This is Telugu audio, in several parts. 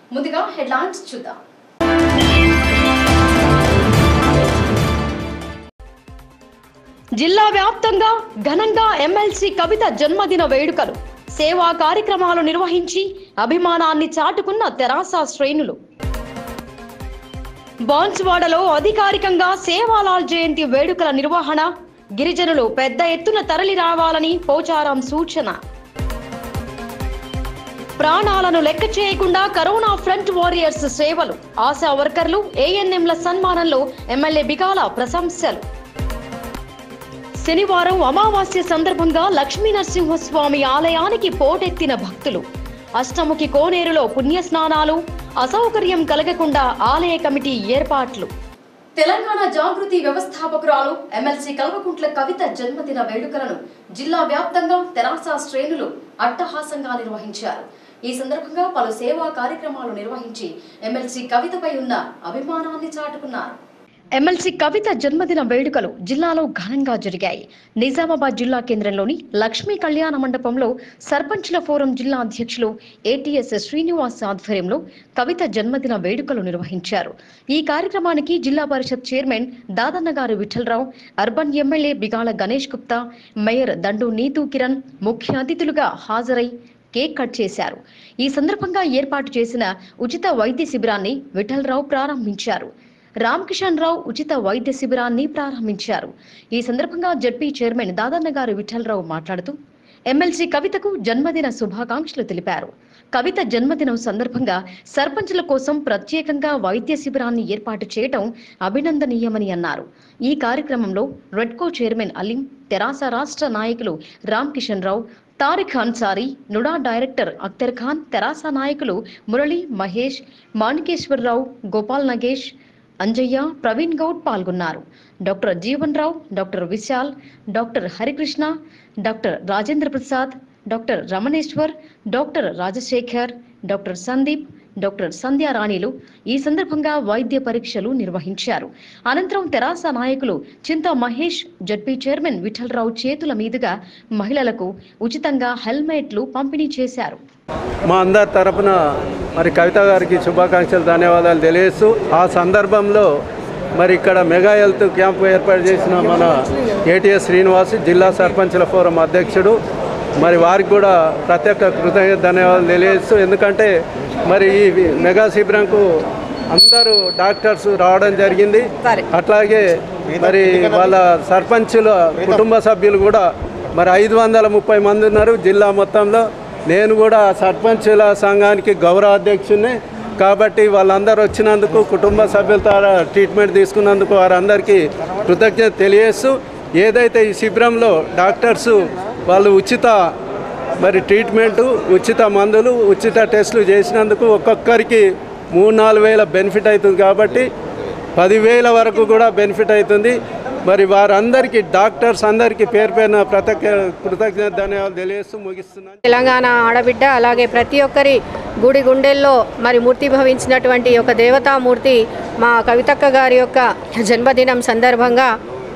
ముందుగా హెడ్లైన్స్ చూద్దాం జిల్లా వ్యాప్తంగా ఘనంగా ఎమ్మెల్సీ కవిత జన్మదిన వేడుకలు సేవా కార్యక్రమాలు నిర్వహించి అభిమానాన్ని చాటుకున్న తెరాస శ్రేణులు బాన్స్వాడలో అధికారికంగా సేవాలాల్ జయంతి వేడుకల నిర్వహణ గిరిజనులు పెద్ద ఎత్తున తరలి రావాలని పోచారం సూచన ప్రాణాలను లెక్క చేయకుండా కరోనా ఫ్రంట్ వారియర్స్ సేవలు ఆశా వర్కర్లు ఏఎన్ఎంల సన్మానంలో ఎమ్మెల్యే బిగాల ప్రశంసలు శనివారం అమావాస్య సందర్భంగా లక్ష్మీ నరసింహస్వామి ఆలయానికి పోటెత్తిన భక్తులు అష్టముఖి కోనేరులో పుణ్యస్నానాలు అసౌకర్యం కలగకుండా ఆలయ కమిటీ ఏర్పాట్లు తెలంగాణ జాగృతి వ్యవస్థాపకురాలు ఎమ్మెల్సీ కల్వకుంట్ల కవిత జన్మదిన వేడుకలను జిల్లా వ్యాప్తంగా తెరాస శ్రేణులు అట్టహాసంగా నిర్వహించారు ఈ సందర్భంగా పలు సేవా కార్యక్రమాలు నిర్వహించి ఎమ్మెల్సీ కవితపై ఉన్న అభిమానాన్ని చాటుకున్నారు ఎమ్మెల్సీ కవిత జన్మదిన వేడుకలు జిల్లాలో ఘనంగా జరిగాయి నిజామాబాద్ జిల్లా కేంద్రంలోని లక్ష్మీ కళ్యాణ మండపంలో సర్పంచ్ల ఫోరం జిల్లా అధ్యక్షులు ఏటీఎస్ శ్రీనివాస్ ఆధ్వర్యంలో కవిత జన్మదిన వేడుకలు నిర్వహించారు ఈ కార్యక్రమానికి జిల్లా పరిషత్ chairman Dadanna garu Vithalrao urban MLA Bigala Ganesh Gupta mayor Dandu Neethu Kiran ముఖ్య అతిథులుగా హాజరై కేక్ కట్ చేశారు ఈ సందర్భంగా ఏర్పాటు చేసిన ఉచిత వైద్య శిబిరాన్ని విఠలరావు ప్రారంభించారు రామకిషన్ రావు ఉచిత వైద్య శిబిరాన్ని ప్రారంభించారు ఈ సందర్భంగా జడ్పీ చైర్మన్ దాదన్న గారు విఠలరావు మాట్లాడుతూ ఎమ్మెల్సీ కవితకు జన్మదిన శుభాకాంక్షలు తెలిపారు కవిత జన్మదినం సందర్భంగా సర్పంచుల కోసం ప్రత్యేకంగా వైద్య శిబిరాన్ని ఏర్పాటు చేయటం అభినందనీయమని అన్నారు ఈ కార్యక్రమంలో రెడ్కో చైర్మన్ అలీం తెరాస రాష్ట్ర నాయకులు రామ్ కిషన్ రావు తారిక్ అన్సారీ నుడా డైరెక్టర్ అఖ్తర్ ఖాన్ తెరాస నాయకులు మురళి మహేష్ మాణికేశ్వరరావు గోపాల్ నగేష్ అంజయ్య ప్రవీణ్ గౌడ్ పాల్గొన్నారు doctor Jeevan Rao doctor Vishal doctor Harikrishna doctor Rajendra Prasad doctor Rameshwar doctor Rajasekhar doctor Sandeep doctor Sandhya రాణిలు ఈ సందర్భంగా వైద్య పరీక్షలు నిర్వహించారు అనంతరం తెరాస నాయకులు చింతా మహేష్ జడ్పీ చైర్మన్ విఠలరావు చేతుల మీదుగా మహిళలకు ఉచితంగా హెల్మెట్లు పంపిణీ చేశారు మా అందరి తరపున మరి కవిత గారికి శుభాకాంక్షలు ధన్యవాదాలు తెలియజేస్తూ ఆ సందర్భంలో మరి ఇక్కడ మెగా హెల్త్ క్యాంపు ఏర్పాటు చేసిన మన ఏటీఎస్ శ్రీనివాస్ జిల్లా సర్పంచుల ఫోరం అధ్యక్షుడు మరి వారికి కూడా ప్రత్యేక కృతజ్ఞత ధన్యవాదాలు తెలియజేస్తూ ఎందుకంటే మరి ఈ మెగా శిబిరంకు అందరూ డాక్టర్స్ రావడం జరిగింది అట్లాగే మరి వాళ్ళ సర్పంచుల కుటుంబ సభ్యులు కూడా మరి ఐదు వందల ముప్పై మంది ఉన్నారు జిల్లా మొత్తంలో నేను కూడా సర్పంచుల సంఘానికి గౌరవ అధ్యక్షుడిని కాబట్టి వాళ్ళందరూ వచ్చినందుకు కుటుంబ సభ్యులతో ట్రీట్మెంట్ తీసుకున్నందుకు వారందరికీ కృతజ్ఞత తెలియజేస్తూ ఏదైతే ఈ శిబిరంలో డాక్టర్సు వాళ్ళు ఉచిత మరి ట్రీట్మెంటు ఉచిత మందులు ఉచిత టెస్టులు చేసినందుకు ఒక్కొక్కరికి మూడు నాలుగు వేల బెనిఫిట్ అవుతుంది కాబట్టి పదివేల వరకు కూడా బెనిఫిట్ అవుతుంది మరి వారందరికీ డాక్టర్స్ అందరికీ పేరు పేరున ప్రత్యేక కృతజ్ఞత ధన్యవాదాలు తెలియజేస్తూ ముగిస్తున్నాను తెలంగాణ ఆడబిడ్డ అలాగే ప్రతి ఒక్కరి గుడి గుండెల్లో మరి మూర్తి భవించినటువంటి ఒక దేవతామూర్తి మా కవితక్క గారి యొక్క జన్మదినం సందర్భంగా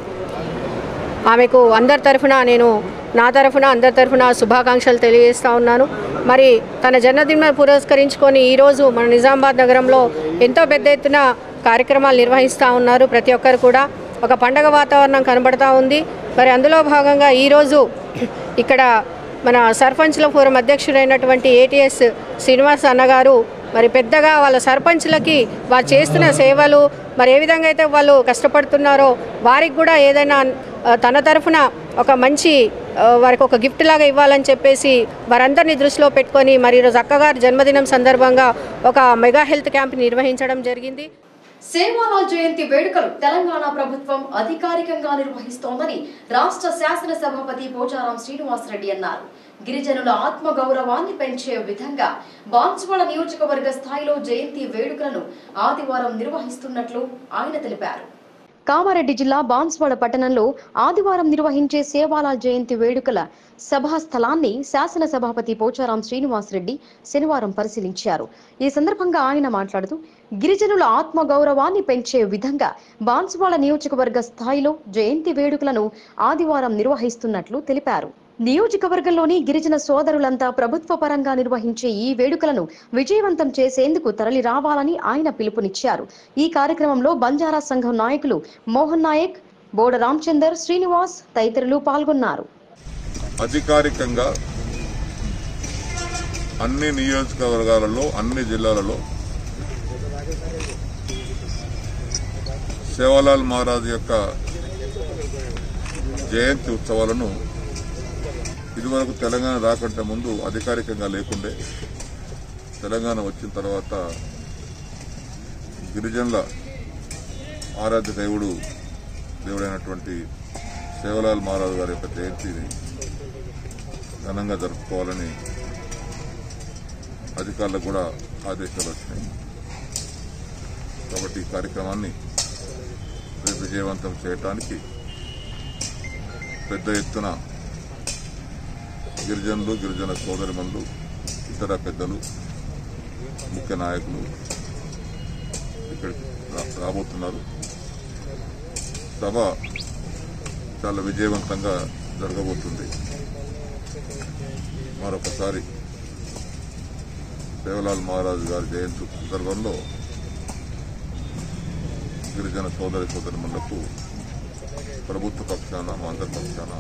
ఆమెకు అందరి తరఫున నేను నా తరఫున అందరి తరఫున శుభాకాంక్షలు తెలియజేస్తా ఉన్నాను మరి తన జన్మదిన పురస్కరించుకొని ఈరోజు మన నిజామాబాద్ నగరంలో ఎంతో పెద్ద ఎత్తున కార్యక్రమాలు నిర్వహిస్తూ ఉన్నారు ప్రతి ఒక్కరు కూడా ఒక పండగ వాతావరణం కనబడతా ఉంది మరి అందులో భాగంగా ఈరోజు ఇక్కడ మన సర్పంచ్ల ఫోరం అధ్యక్షుడైనటువంటి ఏటీఎస్ శ్రీనివాస్ అన్నగారు మరి పెద్దగా వాళ్ళ సర్పంచ్లకి వారు చేస్తున్న సేవలు మరి ఏ విధంగా అయితే వాళ్ళు కష్టపడుతున్నారో వారికి కూడా ఏదైనా ఆ, తన తరఫున ఒక మంచి ఆ, వారికి ఒక గిఫ్ట్ లాగా ఇవ్వాలని చెప్పేసి వారందరినీ దృష్టిలో పెట్టుకొని మరి ఈరోజు అక్కగారి జన్మదినం సందర్భంగా ఒక మెగా హెల్త్ క్యాంప్ నిర్వహించడం జరిగింది సేవాలాల్ జయంతి వేడుకలు తెలంగాణ ప్రభుత్వం అధికారికంగా నిర్వహిస్తోందని రాష్ట్ర శాసన సభాపతి పోచారం శ్రీనివాసరెడ్డి అన్నారు గిరిజనుల ఆత్మ గౌరవాన్ని పెంచే విధంగా బాన్సువాడ నియోజకవర్గ స్థాయిలో జయంతి వేడుకలను ఆదివారం నిర్వహిస్తున్నట్లు ఆయన తెలిపారు కామారెడ్డి జిల్లా బాన్స్వాడ పట్టణంలో ఆదివారం నిర్వహించే సేవాలాల్ జయంతి వేడుకల సభా స్థలాన్ని శాసన సభాపతి పోచారం శ్రీనివాసరెడ్డి శనివారం పరిశీలించారు ఈ సందర్భంగా ఆయన మాట్లాడుతూ గిరిజనుల ఆత్మ గౌరవాన్ని పెంచే విధంగా బాన్స్వాడ నియోజకవర్గ స్థాయిలో జయంతి వేడుకలను ఆదివారం నిర్వహిస్తున్నట్లు తెలిపారు నియోజకవర్గంలోని గిరిజన సోదరులంతా ప్రభుత్వ పరంగా నిర్వహించే ఈ వేడుకలను విజయవంతం చేసేందుకు తరలి రావాలని ఆయన పిలుపునిచ్చారు ఈ కార్యక్రమంలో బంజారా సంఘం నాయకులు మోహన్ నాయక్ బోడ రామచందర్ శ్రీనివాస్ తదితరులు పాల్గొన్నారు అధికారికంగా అన్ని నియోజకవర్గాలలో అన్ని జిల్లాలలో సేవాలాల్ మహారాజ్ యొక్క జయంతి ఉత్సవాలను ఇదివరకు తెలంగాణ రాకంటే ముందు అధికారికంగా లేకుండే తెలంగాణ వచ్చిన తర్వాత గిరిజనుల ఆరాధ్య దేవుడు దేవుడైనటువంటి సేవలాల్ మహారాజు గారి యొక్క జయంతిని ఘనంగా జరుపుకోవాలని అధికారులకు కూడా ఆదేశాలు వచ్చినాయి కాబట్టి ఈ కార్యక్రమాన్ని రేపు విజయవంతం చేయడానికి పెద్ద ఎత్తున గిరిజనులు గిరిజన సోదరిమణులు ఇతర పెద్దలు ముఖ్య నాయకులు ఇక్కడికి రా- రాబోతున్నారు సభ చాలా విజయవంతంగా జరగబోతుంది మరొకసారి దేవలాల్ మహారాజు గారి జయంతి సందర్భంలో గిరిజన సోదరి సోదరిమణులకు ప్రభుత్వ పక్షాన మా అందరి పక్షాన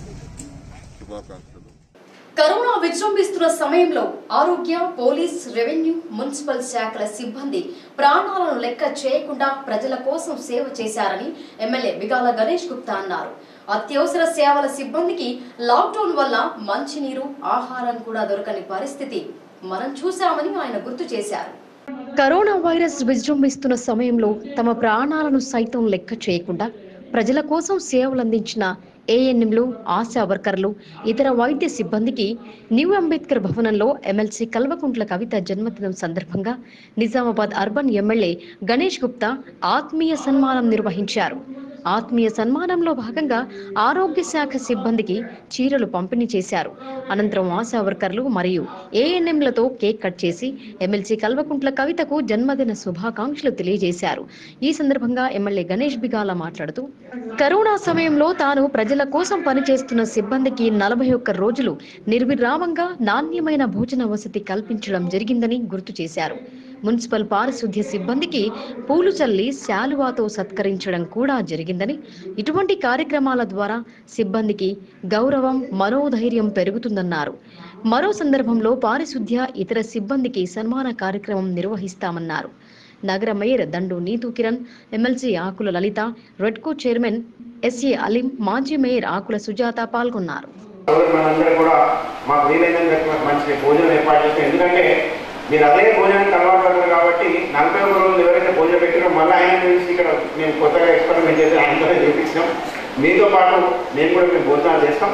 శుభాకాంక్షలు కరోనా విజృంభిస్తున్న సమయంలో ఆరోగ్య పోలీస్ రెవెన్యూ మున్సిపల్ శాఖల సిబ్బంది ప్రాణాలను లెక్క చేయకుండా ప్రజల కోసం సేవ చేశారని ఎమ్మెల్యే బిగాల గణేష్ గుప్తా అన్నారు అత్యవసర సేవల సిబ్బందికి లాక్డౌన్ వల్ల మంచినీరు ఆహారం కూడా దొరకని పరిస్థితి మనం చూశామని ఆయన గుర్తు చేశారు కరోనా వైరస్ విజృంభిస్తున్న సమయంలో తమ ప్రాణాలను సైతం లెక్క చేయకుండా ప్రజల కోసం సేవలు అందించిన ఏఎన్ఎంలు ఆశా వర్కర్లు ఇతర వైద్య సిబ్బందికి న్యూ అంబేద్కర్ భవనంలో ఎమ్మెల్సీ కల్వకుంట్ల కవిత జన్మదినం సందర్భంగా నిజామాబాద్ అర్బన్ ఎమ్మెల్యే గణేష్ గుప్తా ఆత్మీయ సన్మానం నిర్వహించారు ఆత్మీయ సన్మానంలో భాగంగా ఆరోగ్య శాఖ సిబ్బందికి చీరలు పంపిణీ చేశారు అనంతరం ఆశా వర్కర్లు మరియు ఏఎన్ఎంలతో కేక్ కట్ చేసి ఎమ్మెల్సీ కల్వకుంట్ల కవితకు జన్మదిన శుభాకాంక్షలు తెలియజేశారు ఈ సందర్భంగా ఎమ్మెల్యే గణేష్ బిగాల మాట్లాడుతూ కరోనా సమయంలో తాను ప్రజల కోసం పనిచేస్తున్న సిబ్బందికి నలభై ఒక్క రోజులు నిర్విరామంగా నాణ్యమైన భోజన వసతి కల్పించడం జరిగిందని గుర్తు చేశారు మున్సిపల్ పారిశుద్ధ్య సిబ్బందికి పూలు చల్లి శాలువాతో సత్కరించడం కూడా జరిగిందని ఇటువంటి కార్యక్రమాల ద్వారా సిబ్బందికి గౌరవం మనోధైర్యం పెరుగుతుందన్నారు మరో సందర్భంలో పారిశుద్ధ్య ఇతర సిబ్బందికి సన్మాన కార్యక్రమం నిర్వహిస్తామన్నారు నగర mayor Dandu Neetu Kiran MLC Akula Lalitha REDCO chairman S A Aleem మాజీ మేయర్ ఆకుల సుజాత పాల్గొన్నారు కాబట్టి మనందరం కూడా మాకు వీలైనంత మంచి భోజనం ఏర్పాటు చేస్తాం ఎందుకంటే మీరు అదే భోజనానికి అలవాటు పడ్డారు కాబట్టి నలభై ఒక రోజులు ఎవరైతే భోజనం పెట్టారో మళ్ళీ ఆయన గురించి ఇక్కడ మేము కొత్తగా ఎక్స్పెరిమెంట్ చేసి ఆయనతోనే చేపించినాం మీతో పాటు మేము కూడా మేము భోజనాలు చేస్తాం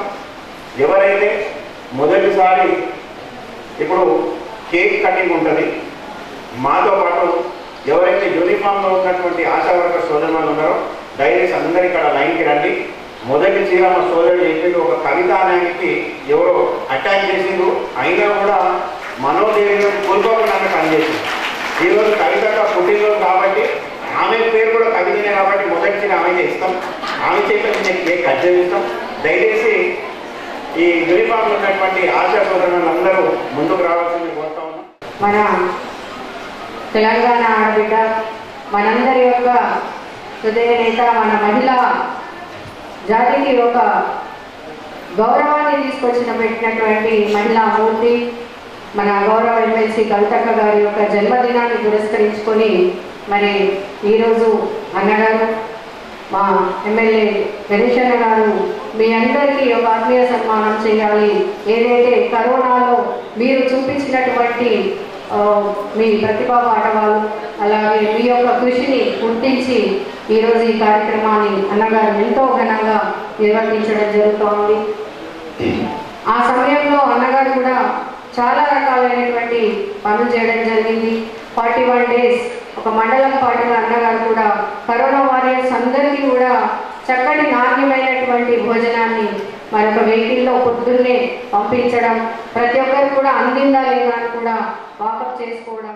ఎవరైతే మొదటిసారి ఇప్పుడు కేక్ కటింగ్ ఉంటుంది మాతో పాటు ఎవరైతే యూనిఫామ్లో ఉన్నటువంటి ఆశా వర్కర్ సోదరులు ఉన్నారో డైరీస్ అందరు ఇక్కడ లైన్కి రండి మొదటి చీర మా సోదరుడు చెప్పింది ఒక కవిత అనేది ఎవరో అటాక్ చేసిండు అయినా కూడా మనోధైర్యం కోల్పోకుండా పనిచేసింది ఈరోజు కవిత పుట్టినరోజు కాబట్టి ఆమె పేరు కూడా కవితనే కాబట్టి మొదటి చీర ఆమెకే ఇస్తాం ఆమె చేత నేను కేక్ కట్ చేస్తాం దయచేసి ఈ యూనిఫామ్ ఉన్నటువంటి ఆశా సోదరులు అందరూ ముందుకు రావాల్సింది కోరుతా ఉన్నాం మన తెలంగాణ ఆడబిడ్డ మనందరి యొక్క హృదయ నేత మన మహిళా జాతికి ఒక గౌరవాన్ని తీసుకొచ్చిన పెట్టినటువంటి మహిళా మూర్తి మన గౌరవ ఎమ్మెల్సీ కవితక్క గారి యొక్క జన్మదినాన్ని పురస్కరించుకొని మరి ఈరోజు అన్నగారు మా ఎమ్మెల్యే గణేశన్న గారు మీ అందరికీ ఒక ఆత్మీయ సన్మానం చేయాలి ఏదైతే కరోనాలో మీరు చూపించినటువంటి ఆ, మీ ప్రతిభా పాఠవాలు అలాగే మీ యొక్క కృషిని గుర్తించి ఈరోజు ఈ కార్యక్రమాన్ని అన్నగారు ఎంతో ఘనంగా నిర్వర్తించడం జరుగుతోంది ఆ సమయంలో అన్నగారు కూడా చాలా రకాలైనటువంటి పనులు చేయడం జరిగింది ఫార్టీ వన్ డేస్ ఒక మండలం పాటుగా అన్నగారు కూడా కరోనా వారియర్స్ అందరికీ కూడా చక్కటి నాణ్యమైనటువంటి భోజనాన్ని మరొక వెహికల్లో పొద్దున్నే పంపించడం ప్రతి ఒక్కరు కూడా అందిందా లేదా అని కూడా వాకప్ చేసుకోవడం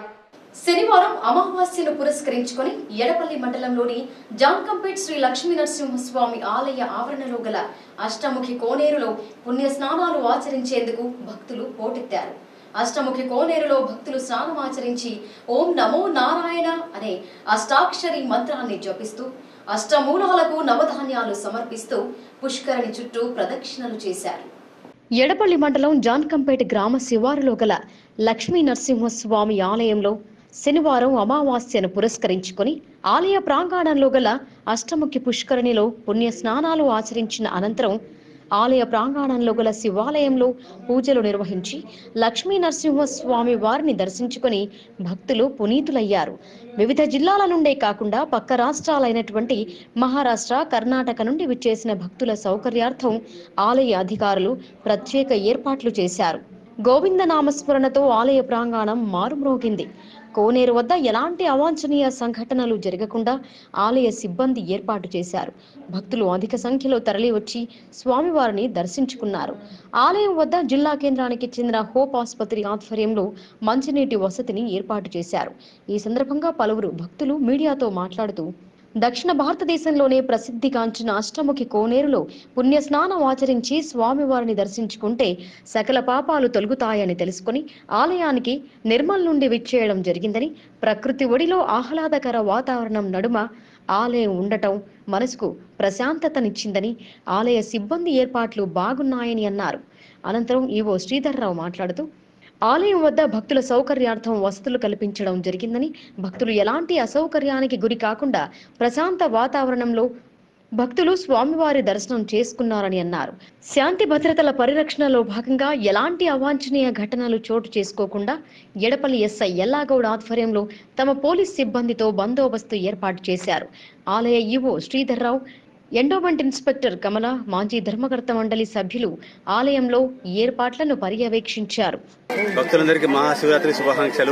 శనివారం అమావాస్యను పురస్కరించుకొని ఎడపల్లి మండలంలోని జాంకంపేట్ శ్రీ లక్ష్మీ నరసింహస్వామి ఆలయ ఆవరణలో గల అష్టముఖి కోనేరులో పుణ్య స్నానాలు ఆచరించేందుకు భక్తులు పోటెత్తారు అష్టముఖి కోనేరులో భక్తులు స్నానం ఆచరించి ఓం నమో నారాయణ అనే అష్టాక్షరి మంత్రాన్ని జపిస్తూ అష్టమూలాలకు నవధాన్యాలు సమర్పిస్తూ పుష్కరిణి చుట్టూ ప్రదక్షిణలు చేశారు ఎడపల్లి మండలం జాన్కంపేట గ్రామ శివారులో గల లక్ష్మీ నరసింహస్వామి ఆలయంలో శనివారం అమావాస్యను పురస్కరించుకొని ఆలయ ప్రాంగణంలో గల అష్టముఖి పుష్కరిణిలో పుణ్య స్నానాలు ఆచరించిన అనంతరం ఆలయ ప్రాంగణంలో గల శివాలయంలో పూజలు నిర్వహించి లక్ష్మీ నరసింహస్వామి వారిని దర్శించుకొని భక్తులు పునీతులయ్యారు వివిధ జిల్లాల నుండే కాకుండా పక్క రాష్ట్రాలైనటువంటి మహారాష్ట్ర కర్ణాటక నుండి విచ్చేసిన భక్తుల సౌకర్యార్థం ఆలయ అధికారులు ప్రత్యేక ఏర్పాట్లు చేశారు గోవింద నామస్మరణతో ఆలయ ప్రాంగణం మారుమ్రోగింది కోనేరు వద్ద ఎలాంటి అవాంఛనీయ సంఘటనలు జరగకుండా ఆలయ సిబ్బంది ఏర్పాటు చేశారు భక్తులు అధిక సంఖ్యలో తరలివచ్చి స్వామివారిని దర్శించుకున్నారు ఆలయం వద్ద జిల్లా కేంద్రానికి చెందిన హోప్ ఆసుపత్రి ఆధ్వర్యంలో మంచినీటి వసతిని ఏర్పాటు చేశారు ఈ సందర్భంగా పలువురు భక్తులు మీడియాతో మాట్లాడుతూ దక్షిణ భారతదేశంలోనే ప్రసిద్ధిగాంచిన అష్టముఖి కోనేరులో పుణ్య స్నానం ఆచరించి స్వామివారిని దర్శించుకుంటే సకల పాపాలు తొలగుతాయని తెలుసుకుని ఆలయానికి నిర్మల్ నుండి విచ్చేయడం జరిగిందని ప్రకృతి ఒడిలో ఆహ్లాదకర వాతావరణం నడుమ ఆలయం ఉండటం మనసుకు ప్రశాంతతనిచ్చిందని ఆలయ సిబ్బంది ఏర్పాట్లు బాగున్నాయని అన్నారు అనంతరం ఈవో శ్రీధర్రావు మాట్లాడుతూ ఆలయం వద్ద భక్తుల సౌకర్యార్థం వసతులు కల్పించడం జరిగిందని భక్తులు ఎలాంటి అసౌకర్యానికి గురి కాకుండా ప్రశాంత వాతావరణంలో భక్తులు స్వామివారి దర్శనం చేసుకున్నారని అన్నారు శాంతి భద్రతల పరిరక్షణలో భాగంగా ఎలాంటి అవాంఛనీయ ఘటనలు చోటు చేసుకోకుండా ఎడపల్లి ఎస్ఐ ఎల్లాగౌడ్ ఆధ్వర్యంలో తమ పోలీస్ సిబ్బందితో బందోబస్తు ఏర్పాటు చేశారు ఆలయ EO Sridharrao endowment inspector Kamala మాజీ ధర్మకర్త మండలి సభ్యులు ఆలయంలో ఏర్పాట్లను పర్యవేక్షించారు భక్తులందరికీ మహాశివరాత్రి శుభాకాంక్షలు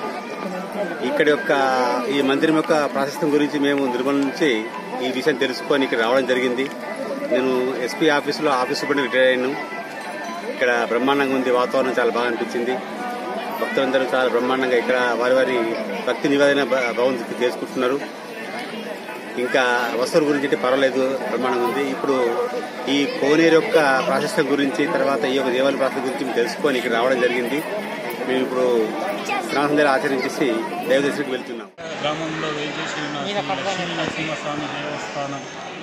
ఇక్కడ యొక్క ఈ మందిరం యొక్క ప్రాశస్త్యం గురించి మేము నిర్మల్ నుంచి ఈ విషయం తెలుసుకొని ఇక్కడ రావడం జరిగింది నేను ఎస్పీ ఆఫీసులో ఆఫీస్ సూపరింటెండెంట్ రిటైర్ అయ్యాను ఇక్కడ బ్రహ్మాండంగా ఉంది వాతావరణం చాలా బాగా అనిపించింది భక్తులందరూ చాలా బ్రహ్మాండంగా ఇక్కడ వారి వారి భక్తి నివేదన భ- భగవంతుడికి చేసుకుంటున్నారు ఇంకా వస్తువుల గురించి అంటే పర్వాలేదు బ్రహ్మాండంగా ఉంది ఇప్పుడు ఈ కోనేరు యొక్క ప్రాశస్త్యం గురించి తర్వాత ఈ యొక్క దేవాలయ ప్రాశస్త్యం గురించి మేము తెలుసుకొని ఇక్కడ రావడం జరిగింది మేము ఇప్పుడు స్నానం ఆచరించేసి దైవదర్శనకి వెళ్తున్నాం గ్రామంలో వేచేసి ఉన్న శ్రీ లక్ష్మీ నరసింహస్వామి దేవస్థానం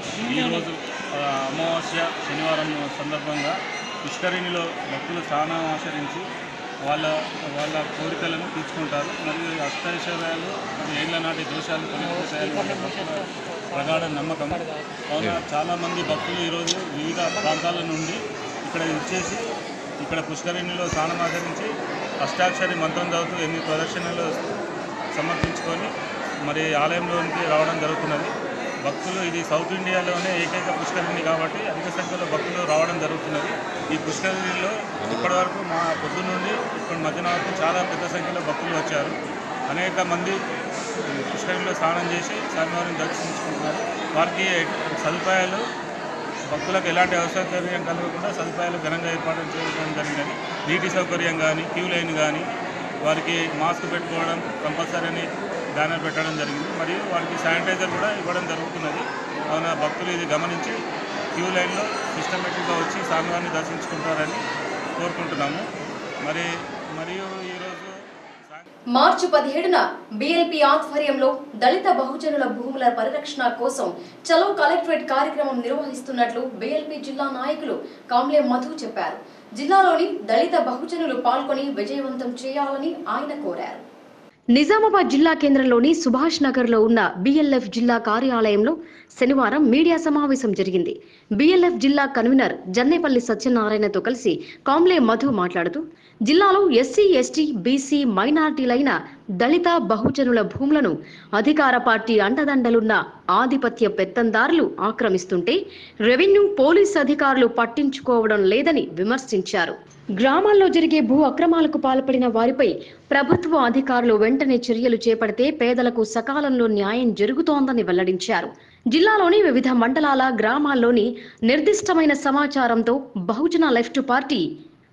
ఈరోజు ఆ, అమావాస్య శనివారం సందర్భంగా పుష్కరిణిలో భక్తులు స్నానం ఆచరించి వాళ్ళ వాళ్ళ కోరికలను తీర్చుకుంటారు మరియు అష్టైశ్వర్యాలు మరియు ఏళ్ల నాటి దోషాలు తొలగిపోతాయని వాళ్ళ భక్తుల ప్రగాఢ నమ్మకం కావున చాలామంది భక్తులు ఈరోజు వివిధ ప్రాంతాల నుండి ఇక్కడ ఇచ్చేసి ఇక్కడ పుష్కరిణిలో స్నానం ఆచరించి అష్టాక్షరి మంత్రం చదువుతూ ఎన్ని ప్రదక్షిణలు సమర్పించుకొని మరి ఆలయంలోనికి రావడం జరుగుతున్నది భక్తులు ఇది సౌత్ ఇండియాలోనే ఏకైక పుష్కరిణి కాబట్టి అధిక సంఖ్యలో భక్తులు రావడం జరుగుతున్నది ఈ పుష్కరిణిలో ఇప్పటివరకు మా పొద్దు నుండి ఇప్పటి మధ్యన వరకు చాలా పెద్ద సంఖ్యలో భక్తులు వచ్చారు అనేక మంది పుష్కరిణిలో స్నానం చేసి స్వామివారిని దర్శించుకుంటున్నారు వారికి సదుపాయాలు భక్తులకు ఎలాంటి అసౌకర్యం కలగకుండా సదుపాయాలు ఘనంగా ఏర్పాటు చేయడం జరిగినది నీటి సౌకర్యం కానీ క్యూ లైన్ కానీ వారికి మాస్క్ పెట్టుకోవడం కంపల్సరీ అని బ్యానర్ పెట్టడం జరిగింది మరియు వారికి శానిటైజర్ కూడా ఇవ్వడం జరుగుతున్నది కావున భక్తులు ఇది గమనించి క్యూ లైన్లో సిస్టమేటిక్గా వచ్చి స్వామివారిని దర్శించుకుంటారని కోరుకుంటున్నాము మరి మరియు ఈరోజు సాయంత్రం మార్చి పదిహేడున బిఎల్పి ఆధ్వర్యంలో దళిత బహుజనుల భూముల పరిరక్షణ కోసం చలో కలెక్టరేట్ కార్యక్రమం నిర్వహిస్తున్నట్లు బిఎల్పి జిల్లా నాయకులు కామ్లే మధు చెప్పారు జిల్లాలోని దళిత బహుజనులు పాల్గొని విజయవంతం చేయాలని ఆయన కోరారు నిజామాబాద్ జిల్లా కేంద్రంలోని సుభాష్ నగర్ లో ఉన్న బిఎల్ఎఫ్ జిల్లా కార్యాలయంలో శనివారం మీడియా సమావేశం జరిగింది బిఎల్ఎఫ్ జిల్లా కన్వీనర్ జన్నేపల్లి సత్యనారాయణతో కలిసి కాంబ్లే మధు మాట్లాడుతూ జిల్లాలో ఎస్సీ ఎస్టీ బీసీ మైనార్టీలైన దళిత బహుజనుల భూములను అధికార పార్టీ అండదండలున్న ఆధిపత్య పెత్తందారులు ఆక్రమిస్తుంటే రెవెన్యూ పోలీస్ అధికారులు పట్టించుకోవడం లేదని విమర్శించారు గ్రామాల్లో జరిగే భూ అక్రమాలకు పాల్పడిన వారిపై ప్రభుత్వ అధికారులు వెంటనే చర్యలు చేపడితే పేదలకు సకాలంలో న్యాయం జరుగుతోందని వెల్లడించారు జిల్లాలోని వివిధ మండలాల గ్రామాల్లోని నిర్దిష్టమైన సమాచారంతో బహుజన లెఫ్ట్ పార్టీ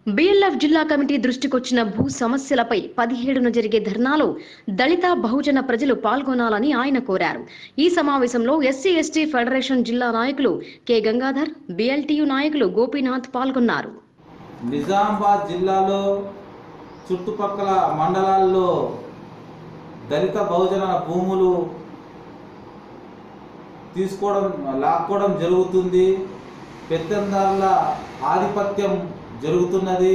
బిఎల్ఎఫ్ జిల్లా కమిటీ దృష్టికొచ్చిన భూ సమస్యలపై పదిహేడున జరిగే ధర్నాలో దళిత బహుజన ప్రజలు పాల్గొనాలని ఆయన కోరారు ఈ సమావేశంలో ఎస్సీ ఎస్టీ ఫెడరేషన్ జిల్లా నాయకులు కె గంగాధర్ బిఎల్టీయు నాయకులు గోపీనాథ్ పాల్గొన్నారు నిజామాబాద్ జిల్లాలో చుట్టుపక్కల మండలాల్లో దళిత బహుజన భూములు తీసుకోవడం లాక్కోవడం జరుగుతుంది పెత్తందారుల ఆధిపత్యం జరుగుతున్నది